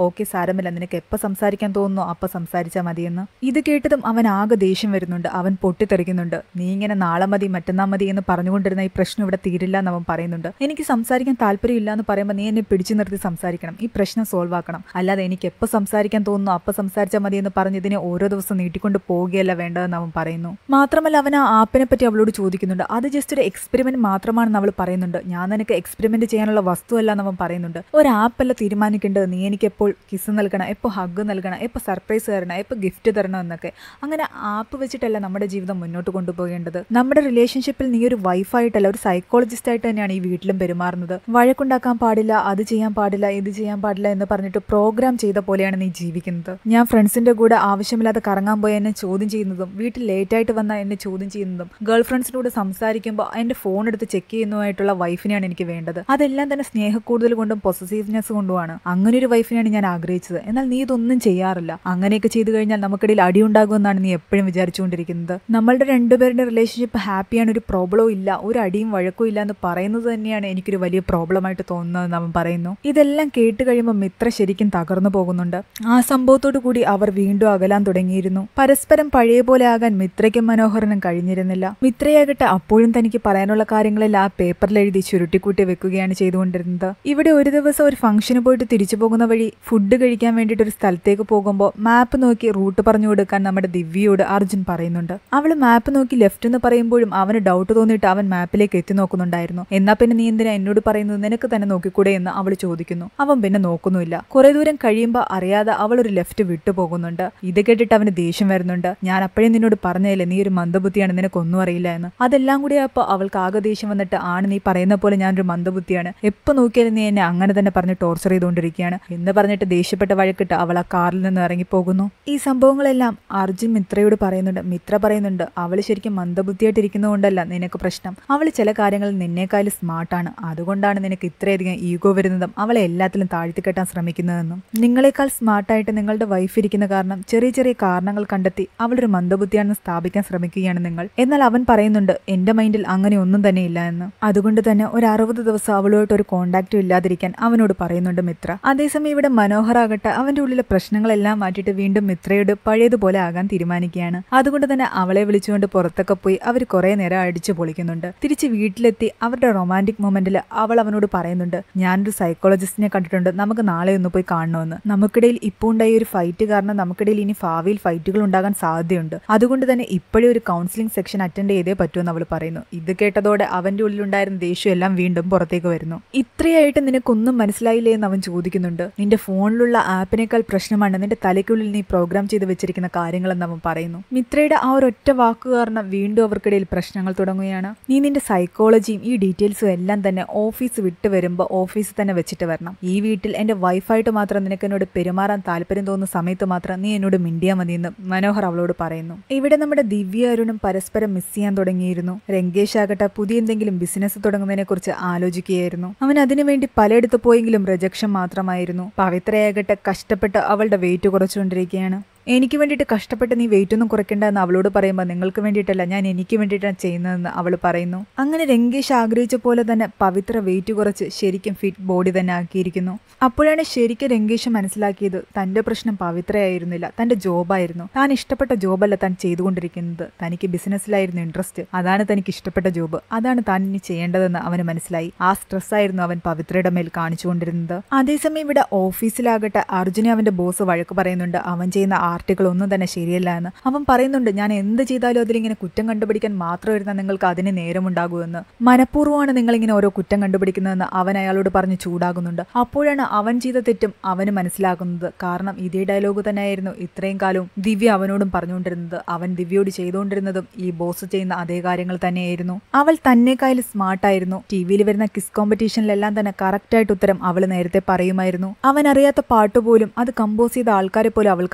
ഓക്കെ സാരമില്ല നിനക്ക് എപ്പോൾ സംസാരിക്കാൻ തോന്നുന്നോ അപ്പോൾ സംസാരിച്ചാൽ മതിയെന്ന് ഇത് കേട്ടതും അവൻ ആകെ ദേഷ്യം വരുന്നുണ്ട് അവൻ പൊട്ടിത്തെറിക്കുന്നുണ്ട് നീ ഇങ്ങനെ നാളെ മതി മറ്റന്നാൾ മതി എന്ന് പറഞ്ഞുകൊണ്ടിരുന്ന ഈ പ്രശ്നം ഇവിടെ തീരില്ല എന്ന് അവൻ പറയുന്നുണ്ട് എനിക്ക് സംസാരിക്കാൻ താല്പര്യമില്ല എന്ന് പറയുമ്പോൾ നീ എന്നെ പിടിച്ചു നിർത്തി സംസാരിക്കണം ഈ പ്രശ്നം സോൾവ് ആക്കണം അല്ലാതെ എനിക്ക് എപ്പോൾ സംസാരിക്കാൻ തോന്നുന്നു അപ്പോൾ സംസാരിച്ചാൽ മതി എന്ന് പറഞ്ഞ് ഇതിനെ ഓരോ ദിവസം നീട്ടിക്കൊണ്ട് പോവുകയല്ല വേണ്ടതെന്ന് അവൻ പറയുന്നു മാത്രമല്ല അവൻ ആ ആപ്പിനെ പറ്റി അവളോട് ചോദിക്കുന്നുണ്ട് അത് ജസ്റ്റ് ഒരു എക്സ്പെരിമെന്റ് മാത്രമാണെന്ന് അവൾ പറയുന്നുണ്ട് ഞാൻ നിനക്ക് എക്സ്പെരിമെന്റ് ചെയ്യാനുള്ള വസ്തുവല്ല എന്ന് അവൻ പറയുന്നുണ്ട് ഒരു ആപ്പല്ല തീരുമാനിക്കേണ്ടത് നീ എനിക്ക് എപ്പോൾ കിസ് നൽകണം എപ്പോൾ ഹഗ് നൽകണം എപ്പോൾ സർപ്രൈസ് തരണം എപ്പോൾ ഗിഫ്റ്റ് തരണം എന്നൊക്കെ അങ്ങനെ ആപ്പ് വെച്ചിട്ടല്ല നമ്മുടെ ജീവിതം മുന്നോട്ട് കൊണ്ടുപോകേണ്ടത് നമ്മുടെ റിലേഷൻഷിപ്പിൽ നീ ഒരു വൈഫായിട്ടല്ല ഒരു സൈക്കോളജിസ്റ്റ് ആയിട്ട് തന്നെയാണ് ഈ വീട്ടിലും പെരുമാറുന്നത് വഴക്കുണ്ടാക്കാൻ പാടില്ല അത് ചെയ്യാൻ പാടില്ല ഇത് ചെയ്യാൻ പാടില്ല എന്ന് പറഞ്ഞിട്ട് പ്രോഗ്രാം ചെയ്ത പോലെയാണ് നീ ജീവിക്കുന്നത് ഞാൻ ഫ്രണ്ട്സിന്റെ കൂടെ ആവശ്യമില്ലാതെ കറങ്ങാൻ പോയ എന്നെ ചോദ്യം ചെയ്യുന്നതും വീട്ടിൽ ലേറ്റ് ആയിട്ട് വന്നാൽ എന്നെ ചോദ്യം ചെയ്യുന്നതും ഗേൾ ഫ്രണ്ട്സിനോട് സംസാരിക്കുമ്പോൾ എൻ്റെ ഫോൺ എടുത്ത് ചെക്ക് ചെയ്യുന്നതുമായിട്ടുള്ള വൈഫിനെയാണ് എനിക്ക് വേണ്ടത് അതെല്ലാം തന്നെ സ്നേഹക്കൂടുതൽ കൊണ്ടും പൊസസീവ്നെസ് കൊണ്ടുമാണ് അങ്ങനെ ഒരു വൈഫിനെയാണ് ഞാൻ ആഗ്രഹിച്ചത് എന്നാൽ നീ ഇതൊന്നും ചെയ്യാറില്ല അങ്ങനെയൊക്കെ ചെയ്തു കഴിഞ്ഞാൽ നമുക്കിടയിൽ അടി ഉണ്ടാകുമെന്നാണ് നീ എപ്പോഴും വിചാരിച്ചുകൊണ്ടിരിക്കുന്നത് നമ്മളുടെ രണ്ടുപേരുടെ റിലേഷൻഷിപ്പ് ഹാപ്പിയാണ് ഒരു പ്രോബ്ലവും ഇല്ല ഒരു അടിയും വഴക്കും ഇല്ല എന്ന് പറയുന്നത് തന്നെയാണ് എനിക്കൊരു വലിയ പ്രോബ്ലമായിട്ട് തോന്നുന്നതെന്ന് അവൻ പറയുന്നു ഇതെല്ലാം കേട്ട് കഴിയുമ്പോൾ മിത്ര ശരിക്കും തകർന്നു പോകുന്നുണ്ട് ആ സംഭവത്തോടു കൂടി അവർ വീണ്ടും അകലാൻ തുടങ്ങിയിരുന്നു പരസ്പരം പഴയ പോലെ ആകാൻ മിത്രയ്ക്കും മനോഹരനും കഴിഞ്ഞിരുന്നില്ല മിത്രയാകട്ടെ അപ്പോഴും തനിക്ക് പറയാനുള്ള കാര്യങ്ങളെല്ലാം ആ പേപ്പറിൽ എഴുതി ചുരുട്ടിക്കൂട്ടി വെക്കുകയാണ് ചെയ്തുകൊണ്ടിരുന്നത് ഇവിടെ ഒരു ദിവസം ഒരു ഫംഗ്ഷന് പോയിട്ട് തിരിച്ചു പോകുന്ന വഴി ഫുഡ് കഴിക്കാൻ വേണ്ടിയിട്ട് ഒരു സ്ഥലത്തേക്ക് പോകുമ്പോൾ മാപ്പ് നോക്കി റൂട്ട് പറഞ്ഞു കൊടുക്കാൻ നമ്മുടെ ദിവ്യയോട് അർജുൻ പറയുന്നുണ്ട് അവൾ മാപ്പ് നോക്കി ലെഫ്റ്റ് എന്ന് പറയുമ്പോഴും അവന് ഡൗട്ട് തോന്നിയിട്ട് അവൻ മാപ്പിലേക്ക് എത്തി നോക്കുന്നുണ്ടായിരുന്നു എന്നാ പിന്നെ നീ എന്തിനാ എന്നോട് പറയുന്നത് നിനക്ക് തന്നെ നോക്കിക്കൂടെ എന്ന് അവൾ ചോദിക്കുന്നു അവൻ പിന്നെ നോക്കുന്നുമില്ല കുറെ ദൂരം കഴിയുമ്പോൾ അറിയാതെ അവൾ ഒരു ലെഫ്റ്റ് വിട്ടു പോകുന്നുണ്ട് ഇത് കേട്ടിട്ട് അവന് ദേഷ്യം വരുന്നുണ്ട് ഞാൻ അപ്പോഴേ നിന്നോട് പറഞ്ഞതല്ലേ നീ ഒരു മന്ദബുദ്ധിയാണ് നിനക്കൊന്നും അറിയില്ല എന്ന് അതെല്ലാം കൂടി അപ്പോൾ അവൾക്ക് ആകെ ദേഷ്യം വന്നിട്ട് ആണ് നീ പറയുന്ന പോലെ ഞാനൊരു മന്ദബുദ്ധിയാണ് എപ്പോൾ നോക്കിയാലും നീ എന്നെ അങ്ങനെ തന്നെ പറഞ്ഞ് ടോർച്ചർ ചെയ്തുകൊണ്ടിരിക്കുകയാണ് എന്ന് പറഞ്ഞിട്ട് ദേഷ്യപ്പെട്ട വഴക്കിട്ട് അവൾ ആ കാറിൽ നിന്ന് ഇറങ്ങിപ്പോകുന്നു ഈ സംഭവങ്ങളെല്ലാം അർജുൻ മിത്രയോട് പറയുന്നുണ്ട് മിത്ര പറയുന്നുണ്ട് അവൾ ശരിക്കും മന്ദബുദ്ധിയായിട്ടിരിക്കുന്നതുകൊണ്ടല്ല നിനക്ക് പ്രശ്നം അവൾ ചില കാര്യങ്ങളിൽ നിന്നേക്കാളും സ്മാർട്ടാണ് അതുകൊണ്ടാണ് നിനക്ക് ഇത്രയധികം ഈഗോ വരുന്നതും അവളെ എല്ലാത്തിലും താഴ്ത്തിക്കെട്ടാൻ ശ്രമിക്കുന്നതെന്നും നിങ്ങളെക്കാൾ സ്മാർട്ടായിട്ട് നിങ്ങളുടെ വൈഫ് ഇരിക്കുന്ന കാരണം ചെറിയ ചെറിയ കാരണങ്ങൾ കണ്ടെത്തി അവളൊരു മന്ദബുദ്ധിയാണെന്ന് സ്ഥാപിക്കാൻ ശ്രമിക്കുകയാണ് നിങ്ങൾ എന്നാൽ അവൻ പറയുന്നുണ്ട് എന്റെ മൈൻഡിൽ അങ്ങനെ ഒന്നും തന്നെ ഇല്ല എന്ന് അതുകൊണ്ട് തന്നെ ഒരു അറുപത് ദിവസം അവളുമായിട്ട് ഒരു കോണ്ടാക്റ്റും ഇല്ലാതിരിക്കാൻ അവനോട് പറയുന്നുണ്ട് മിത്ര അതേസമയം ഇവിടെ മനോഹറാകട്ടെ അവന്റെ ഉള്ളിലെ പ്രശ്നങ്ങളെല്ലാം മാറ്റിയിട്ട് വീണ്ടും മിത്രയോട് പഴയതുപോലെ ആകാൻ തീരുമാനിക്കുകയാണ് അതുകൊണ്ട് തന്നെ അവളെ വിളിച്ചുകൊണ്ട് പുറത്തൊക്കെ പോയി അവർ കുറെ നേരം അടിച്ചു പൊളിക്കുന്നുണ്ട് തിരിച്ച് വീട്ടിലെത്തി അവരുടെ റൊമാൻറ്റിക് മൊമെന്റിൽ അവൾ അവനോട് പറയുന്നുണ്ട് ഞാനൊരു സൈക്കോളജിസ്റ്റിനെ കണ്ടിട്ടുണ്ട് നമുക്ക് നാളെ ഒന്ന് പോയി കാണണമെന്ന് നമുക്കിടയിൽ ഇപ്പോൾ ഉണ്ടായ ഒരു ഫൈറ്റ് കാരണം നമുക്കിടയിൽ ഇനി ഭാവിയിൽ ഫൈറ്റുകൾ ഉണ്ടാകാൻ സാധ്യതയുണ്ട് അതുകൊണ്ട് തന്നെ ഇപ്പോഴേ ഒരു കൗൺസിലിംഗ് സെക്ഷൻ അറ്റൻഡ് ചെയ്തേ പറ്റുമെന്ന് അവൾ പറയുന്നു ഇത് കേട്ടതോടെ അവന്റെ ഉള്ളിലുണ്ടായിരുന്ന ദേഷ്യം എല്ലാം വീണ്ടും പുറത്തേക്ക് വരുന്നു ഇത്രയായിട്ട് നിനക്കൊന്നും മനസ്സിലായില്ലേ എന്ന് അവൻ ചോദിക്കുന്നുണ്ട് നിന്റെ ഫോണിലുള്ള ആപ്പിനേക്കാൾ പ്രശ്നമാണ് നിന്റെ തലയ്ക്കുള്ളിൽ നീ പ്രോഗ്രാം ചെയ്ത് വെച്ചിരിക്കുന്ന കാര്യങ്ങളെന്ന് അവൻ പറയുന്നു മിത്രയുടെ ആ ഒരൊറ്റ വാക്ക് കാരണം വീണ്ടും അവർക്കിടയിൽ പ്രശ്നങ്ങൾ തുടങ്ങുകയാണ് നീ നിന്റെ സൈക്കോളജിയും ഈ ഡീറ്റെയിൽസും എല്ലാം തന്നെ ഓഫീസ് വിട്ട് വരുമ്പോൾ ഓഫീസിൽ തന്നെ വെച്ചിട്ട് വരണം ഈ വീട്ടിൽ എൻ്റെ വൈഫായിട്ട് മാത്രം നിനക്ക് എന്നോട് പെരുമാറാൻ താല്പര്യം തോന്നുന്ന സമയത്ത് മാത്രം നീ എന്നോട് മിണ്ടിയാൽ മതിയെന്ന് മനോഹർ അവളോട് പറയുന്നു ഇവിടെ നമ്മുടെ ദിവ്യ അരുണും പരസ്പരം മിസ് ചെയ്യാൻ തുടങ്ങിയിരുന്നു രംഗേഷ് ആകട്ടെ പുതിയ എന്തെങ്കിലും ബിസിനസ് തുടങ്ങുന്നതിനെ കുറിച്ച് ആലോചിക്കുകയായിരുന്നു അവൻ അതിനുവേണ്ടി പലയിടത്ത് പോയെങ്കിലും റിജക്ഷൻ മാത്രമായിരുന്നു പവിത്രയാകട്ടെ കഷ്ടപ്പെട്ട് അവളുടെ വെയിറ്റ് കുറച്ചുകൊണ്ടിരിക്കുകയാണ് എനിക്ക് വേണ്ടിയിട്ട് കഷ്ടപ്പെട്ട് നീ വെയിറ്റ് ഒന്നും കുറയ്ക്കേണ്ട എന്ന് അവളോട് പറയുമ്പോൾ നിങ്ങൾക്ക് വേണ്ടിയിട്ടല്ല ഞാൻ എനിക്ക് വേണ്ടിയിട്ടാണ് ചെയ്യുന്നതെന്ന് അവൾ പറയുന്നു അങ്ങനെ രംഗേഷ് ആഗ്രഹിച്ച പോലെ തന്നെ പവിത്ര വെയിറ്റ് കുറച്ച് ശരിക്കും ഫിറ്റ് ബോഡി തന്നെ ആക്കിയിരിക്കുന്നു അപ്പോഴാണ് ശരിക്കും രംഗേഷ് മനസ്സിലാക്കിയത് തന്റെ പ്രശ്നം പവിത്രയായിരുന്നില്ല തന്റെ ജോബായിരുന്നു താൻ ഇഷ്ടപ്പെട്ട ജോബല്ല താൻ ചെയ്തുകൊണ്ടിരിക്കുന്നത് തനിക്ക് ബിസിനസ്സിലായിരുന്നു ഇൻട്രസ്റ്റ് അതാണ് തനിക്ക് ഇഷ്ടപ്പെട്ട ജോബ് അതാണ് താൻ ഇനി ചെയ്യേണ്ടതെന്ന് അവന് മനസ്സിലായി ആ സ്ട്രെസ്സായിരുന്നു അവൻ പവിത്രയുടെ മേൽ കാണിച്ചുകൊണ്ടിരുന്നത് അതേസമയം ഇവിടെ ഓഫീസിലാകട്ടെ അർജുനെ അവന്റെ ബോസ് വഴക്ക് പറയുന്നുണ്ട് അവൻ ചെയ്യുന്ന ആർട്ടുകൾ ഒന്നും തന്നെ ശരിയല്ല എന്ന് അവൻ പറയുന്നുണ്ട് ഞാൻ എന്ത് ചെയ്താലും അതിലിങ്ങനെ കുറ്റം കണ്ടുപിടിക്കാൻ മാത്രമായിരുന്ന നിങ്ങൾക്ക് അതിന് നേരമുണ്ടാകുമെന്ന് മനഃപൂർവ്വമാണ് നിങ്ങളിങ്ങനെ ഓരോ കുറ്റം കണ്ടുപിടിക്കുന്നതെന്ന് അവൻ അയാളോട് പറഞ്ഞ് ചൂടാകുന്നുണ്ട് അപ്പോഴാണ് അവൻ ചെയ്ത തെറ്റും അവന് മനസ്സിലാക്കുന്നത് കാരണം ഇതേ ഡയലോഗ് തന്നെയായിരുന്നു ഇത്രയും കാലവും ദിവ്യ അവനോടും പറഞ്ഞുകൊണ്ടിരുന്നത് അവൻ ദിവ്യയോട് ചെയ്തുകൊണ്ടിരുന്നതും ഈ ബോസ് ചെയ്യുന്ന അതേ കാര്യങ്ങൾ തന്നെയായിരുന്നു അവൾ തന്നെക്കായാലും സ്മാർട്ടായിരുന്നു ടി വിയിൽ വരുന്ന കിസ് കോമ്പറ്റീഷനിലെല്ലാം തന്നെ കറക്റ്റായിട്ട് ഉത്തരം അവൾ നേരത്തെ പറയുമായിരുന്നു അവൻ അറിയാത്ത പാട്ട് പോലും അത് കമ്പോസ് ചെയ്ത ആൾക്കാരെ പോലും അവൾക്ക് അറിയാമായിരുന്നു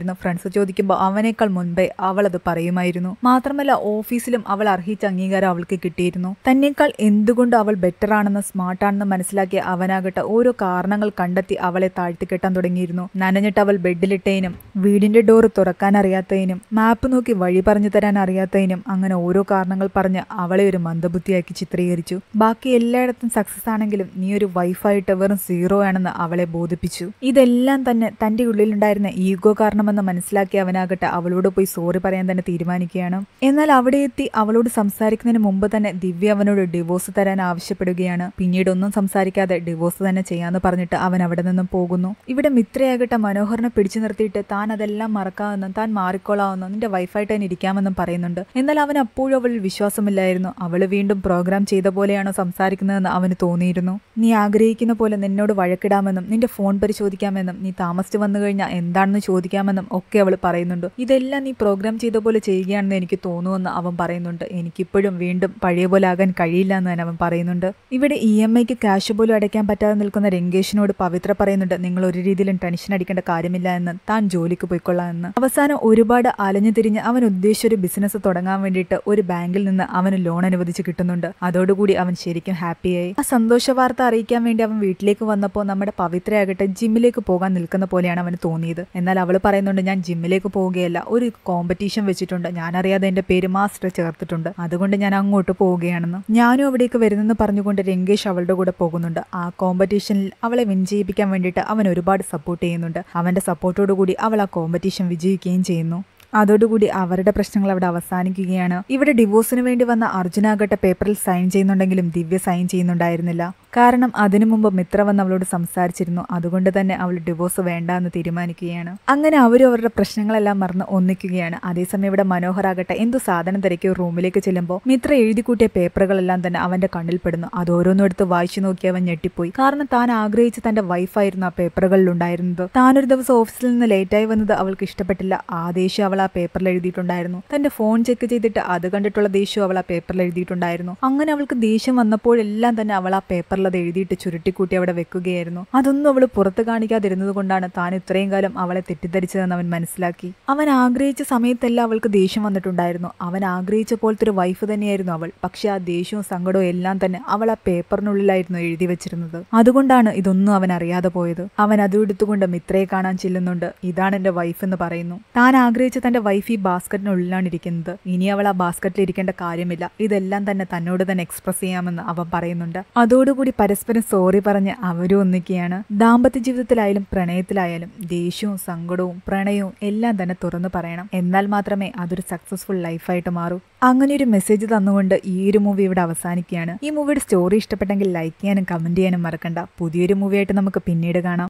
എന്ന് ഫ്രണ്ട്സ് ചോദിക്കുമ്പോൾ അവനേക്കാൾ മുൻപേ അവൾ അത് പറയുമായിരുന്നു മാത്രമല്ല ഓഫീസിലും അവൾ അർഹിച്ച അംഗീകാരം അവൾക്ക് കിട്ടിയിരുന്നു തന്നേക്കാൾ എന്തുകൊണ്ട് അവൾ ബെറ്റർ ആണെന്ന് സ്മാർട്ട് ആണെന്ന് മനസ്സിലാക്കിയ അവനാകട്ടെ ഓരോ കാരണങ്ങൾ കണ്ടെത്തി അവളെ താഴ്ത്തിക്കെട്ടാൻ തുടങ്ങിയിരുന്നു നനഞ്ഞിട്ട് അവൾ ബെഡിലിട്ടതിനും വീടിന്റെ ഡോറ് തുറക്കാൻ അറിയാത്തതിനും മാപ്പ് നോക്കി വഴി പറഞ്ഞു തരാൻ അറിയാത്തതിനും അങ്ങനെ ഓരോ കാരണങ്ങൾ പറഞ്ഞ് അവളെ ഒരു മന്ദബുദ്ധിയാക്കി ചിത്രീകരിച്ചു ബാക്കി എല്ലായിടത്തും സക്സസ് ആണെങ്കിലും നീ ഒരു വൈഫായിട്ട് വെറും സീറോ ആണെന്ന് അവളെ ബോധിപ്പിച്ചു ഇതെല്ലാം തന്നെ തന്റെ ഉള്ളിലുണ്ടായിരുന്ന ഈഗോ കാരണമെന്ന് മനസ്സിലാക്കിയ അവനാകട്ടെ അവളോട് പോയി സോറി പറയാൻ തന്നെ തീരുമാനിക്കുകയാണ് എന്നാൽ അവിടെ എത്തി അവളോട് സംസാരിക്കുന്നതിന് മുമ്പ് തന്നെ ദിവ്യ അവനോട് ഡിവോഴ്സ് തരാൻ ആവശ്യപ്പെടുകയാണ് പിന്നീട് ഒന്നും സംസാരിക്കാതെ ഡിവോഴ്സ് തന്നെ ചെയ്യാന്ന് പറഞ്ഞിട്ട് അവൻ അവിടെ നിന്നും പോകുന്നു ഇവിടെ മിത്രയാകട്ടെ മനോഹറിനെ പിടിച്ചു നിർത്തിയിട്ട് താൻ അതെല്ലാം മറക്കാമെന്നും താൻ മാറിക്കോളാമെന്നും നിന്റെ വൈഫായിട്ട് തന്നെ ഇരിക്കാമെന്നും പറയുന്നുണ്ട് എന്നാൽ അവൻ അപ്പോഴും അവളിൽ വിശ്വാസമില്ലായിരുന്നു അവൾ വീണ്ടും പ്രോഗ്രാം ചെയ്ത പോലെയാണോ സംസാരിക്കുന്നതെന്ന് അവന് തോന്നിയിരുന്നു നീ ആഗ്രഹിക്കുന്ന പോലെ നിന്നോട് വഴക്കിടാമെന്നും നിന്റെ ഫോൺ പരിശോധിക്കാമെന്നും നീ താമസിച്ചു വന്നു കഴിഞ്ഞാൽ എന്താണെന്ന് ചോദിക്കാമെന്നും ഒക്കെ അവൾ പറയുന്നുണ്ട് ഇതെല്ലാം നീ പ്രോഗ്രാം ചെയ്ത പോലെ ചെയ്യുകയാണെന്ന് എനിക്ക് തോന്നുമെന്ന് അവൻ പറയുന്നുണ്ട് എനിക്കിപ്പോഴും വീണ്ടും പഴയ പോലെ ആകാൻ കഴിയില്ല എന്ന് തന്നെ അവൻ പറയുന്നുണ്ട് ഇവിടെ ഇ എം ഐക്ക് ക്യാഷ് പോലും അടയ്ക്കാൻ പറ്റാതെ നിൽക്കുന്ന രംഗേഷിനോട് പവിത്ര പറയുന്നുണ്ട് നിങ്ങൾ ഒരു രീതിയിലും ടെൻഷൻ അടിക്കേണ്ട കാര്യമില്ല എന്ന് താൻ ജോലിക്ക് പോയിക്കൊള്ളാം എന്ന് അവസാനം ഒരുപാട് അലഞ്ഞു തിരിഞ്ഞ് അവൻ ഉദ്ദേശിച്ച ഒരു ബിസിനസ് തുടങ്ങാൻ വേണ്ടിയിട്ട് ഒരു ബാങ്കിൽ നിന്ന് അവന് ലോൺ അനുവദിച്ച് കിട്ടുന്നുണ്ട് അതോടുകൂടി അവൻ ശരിക്കും ഹാപ്പിയായി ആ സന്തോഷ വാർത്ത അറിയിക്കാൻ വേണ്ടി അവൻ വീട്ടിലേക്ക് വന്നപ്പോൾ നമ്മുടെ പവിത്രയാകട്ടെ ജിമ്മിലേക്ക് പോകാൻ നിൽക്കുന്ന പോലെയാണ് അവന് തോന്നിയത് എന്നാൽ അവൾ പറയുന്നുണ്ട് ഞാൻ ജിമ്മിലേക്ക് പോവുകയല്ല ഒരു കോമ്പറ്റീഷൻ വെച്ചിട്ടുണ്ട് ഞാനറിയാതെ എന്റെ പേര് മാസ്റ്റർ ചേർത്തിട്ടുണ്ട് അതുകൊണ്ട് ഞാൻ അങ്ങോട്ട് പോവുകയാണെന്ന് ഞാനും അവിടേക്ക് വരുന്നെന്ന് പറഞ്ഞുകൊണ്ട് രംഗേഷ് അവളുടെ കൂടെ പോകുന്നുണ്ട് ആ കോമ്പറ്റീഷനിൽ അവളെ വിൻ ചെയ്യിപ്പിക്കാൻ വേണ്ടിയിട്ട് അവൻ ഒരുപാട് സപ്പോർട്ട് ചെയ്യുന്നുണ്ട് അവന്റെ സപ്പോർട്ടോടു കൂടി അവൾ ആ കോമ്പറ്റീഷൻ വിജയിക്കുകയും ചെയ്യുന്നു അതോടുകൂടി അവരുടെ പ്രശ്നങ്ങൾ അവിടെ അവസാനിക്കുകയാണ് ഇവിടെ ഡിവോഴ്സിന് വേണ്ടി വന്ന അർജുനാകട്ടെ പേപ്പറിൽ സൈൻ ചെയ്യുന്നുണ്ടെങ്കിലും ദിവ്യ സൈൻ ചെയ്യുന്നുണ്ടായിരുന്നില്ല കാരണം അതിനു മുമ്പ് മിത്ര വന്ന് അവളോട് സംസാരിച്ചിരുന്നു അതുകൊണ്ട് തന്നെ അവൾ ഡിവോഴ്സ് വേണ്ട എന്ന് തീരുമാനിക്കുകയാണ് അങ്ങനെ അവരും അവരുടെ പ്രശ്നങ്ങളെല്ലാം മറന്ന് ഒന്നിക്കുകയാണ് അതേസമയം ഇവിടെ മനോഹറാകട്ടെ എന്തു സാധനം തിരക്കി റൂമിലേക്ക് ചെല്ലുമ്പോൾ മിത്ര എഴുതി കൂട്ടിയ പേപ്പറുകളെല്ലാം തന്നെ അവന്റെ കണ്ണിൽപ്പെടുന്നു അത് ഓരോന്നും എടുത്ത് വായിച്ചു നോക്കി അവൻ ഞെട്ടിപ്പോയി കാരണം താൻ ആഗ്രഹിച്ച തന്റെ വൈഫായിരുന്നു ആ പേപ്പറുകളിൽ ഉണ്ടായിരുന്നത് താനൊരു ദിവസം ഓഫീസിൽ നിന്ന് ലേറ്റായി വന്നത് അവൾക്ക് ഇഷ്ടപ്പെട്ടില്ല ആ ദേഷ്യം അവൾ ആ പേപ്പറിൽ എഴുതിയിട്ടുണ്ടായിരുന്നു തന്റെ ഫോൺ ചെക്ക് ചെയ്തിട്ട് അത് കണ്ടിട്ടുള്ള ദേഷ്യം അവൾ ആ പേപ്പറിൽ എഴുതിയിട്ടുണ്ടായിരുന്നു അങ്ങനെ അവൾക്ക് ദേഷ്യം വന്നപ്പോഴെല്ലാം തന്നെ അവൾ ആ പേപ്പറിൽ അത് എഴുതിയിട്ട് ചുരുട്ടിക്കൂട്ടി അവിടെ വെക്കുകയായിരുന്നു അതൊന്നും അവൾ പുറത്ത് കാണിക്കാതിരുന്നത് കൊണ്ടാണ് താൻ ഇത്രയും കാലം അവളെ തെറ്റിദ്ധരിച്ചതെന്ന് അവൻ മനസ്സിലാക്കി അവൻ ആഗ്രഹിച്ച സമയത്തെല്ലാം അവൾക്ക് ദേഷ്യം വന്നിട്ടുണ്ടായിരുന്നു അവൻ ആഗ്രഹിച്ച പോലത്തെ ഒരു വൈഫ് തന്നെയായിരുന്നു അവൾ പക്ഷെ ആ ദേഷ്യവും സങ്കടവും എല്ലാം തന്നെ അവൾ ആ പേപ്പറിനുള്ളിലായിരുന്നു എഴുതി വെച്ചിരുന്നത് അതുകൊണ്ടാണ് ഇതൊന്നും അവൻ അറിയാതെ പോയത് അവൻ അതും എടുത്തുകൊണ്ട് മിത്രയെ കാണാൻ ചെല്ലുന്നുണ്ട് ഇതാണ് എന്റെ വൈഫ് എന്ന് പറയുന്നു താൻ ആഗ്രഹിച്ച തന്റെ വൈഫ് ഈ ബാസ്ക്കറ്റിനുള്ളിലാണ് ഇരിക്കുന്നത് ഇനി അവൾ ആ ബാസ്ക്കറ്റിൽ ഇരിക്കേണ്ട കാര്യമില്ല ഇതെല്ലാം തന്നെ തന്നോട് തന്നെ എക്സ്പ്രസ് ചെയ്യാമെന്ന് അവൻ പറയുന്നുണ്ട് അതോടുകൂടി പരസ്പരം സോറി പറഞ്ഞ് അവരും ഒന്നിക്കുകയാണ് ദാമ്പത്യ ജീവിതത്തിലായാലും പ്രണയത്തിലായാലും ദേഷ്യവും സങ്കടവും പ്രണയവും എല്ലാം തന്നെ തുറന്നു പറയണം എന്നാൽ മാത്രമേ അതൊരു സക്സസ്ഫുൾ ലൈഫായിട്ട് മാറൂ അങ്ങനെ ഒരു മെസ്സേജ് തന്നുകൊണ്ട് ഈ ഒരു മൂവി ഇവിടെ അവസാനിക്കുകയാണ് ഈ മൂവിയുടെ സ്റ്റോറി ഇഷ്ടപ്പെട്ടെങ്കിൽ ലൈക്ക് ചെയ്യാനും കമന്റ് ചെയ്യാനും മറക്കണ്ട പുതിയൊരു മൂവിയായിട്ട് നമുക്ക് പിന്നീട് കാണാം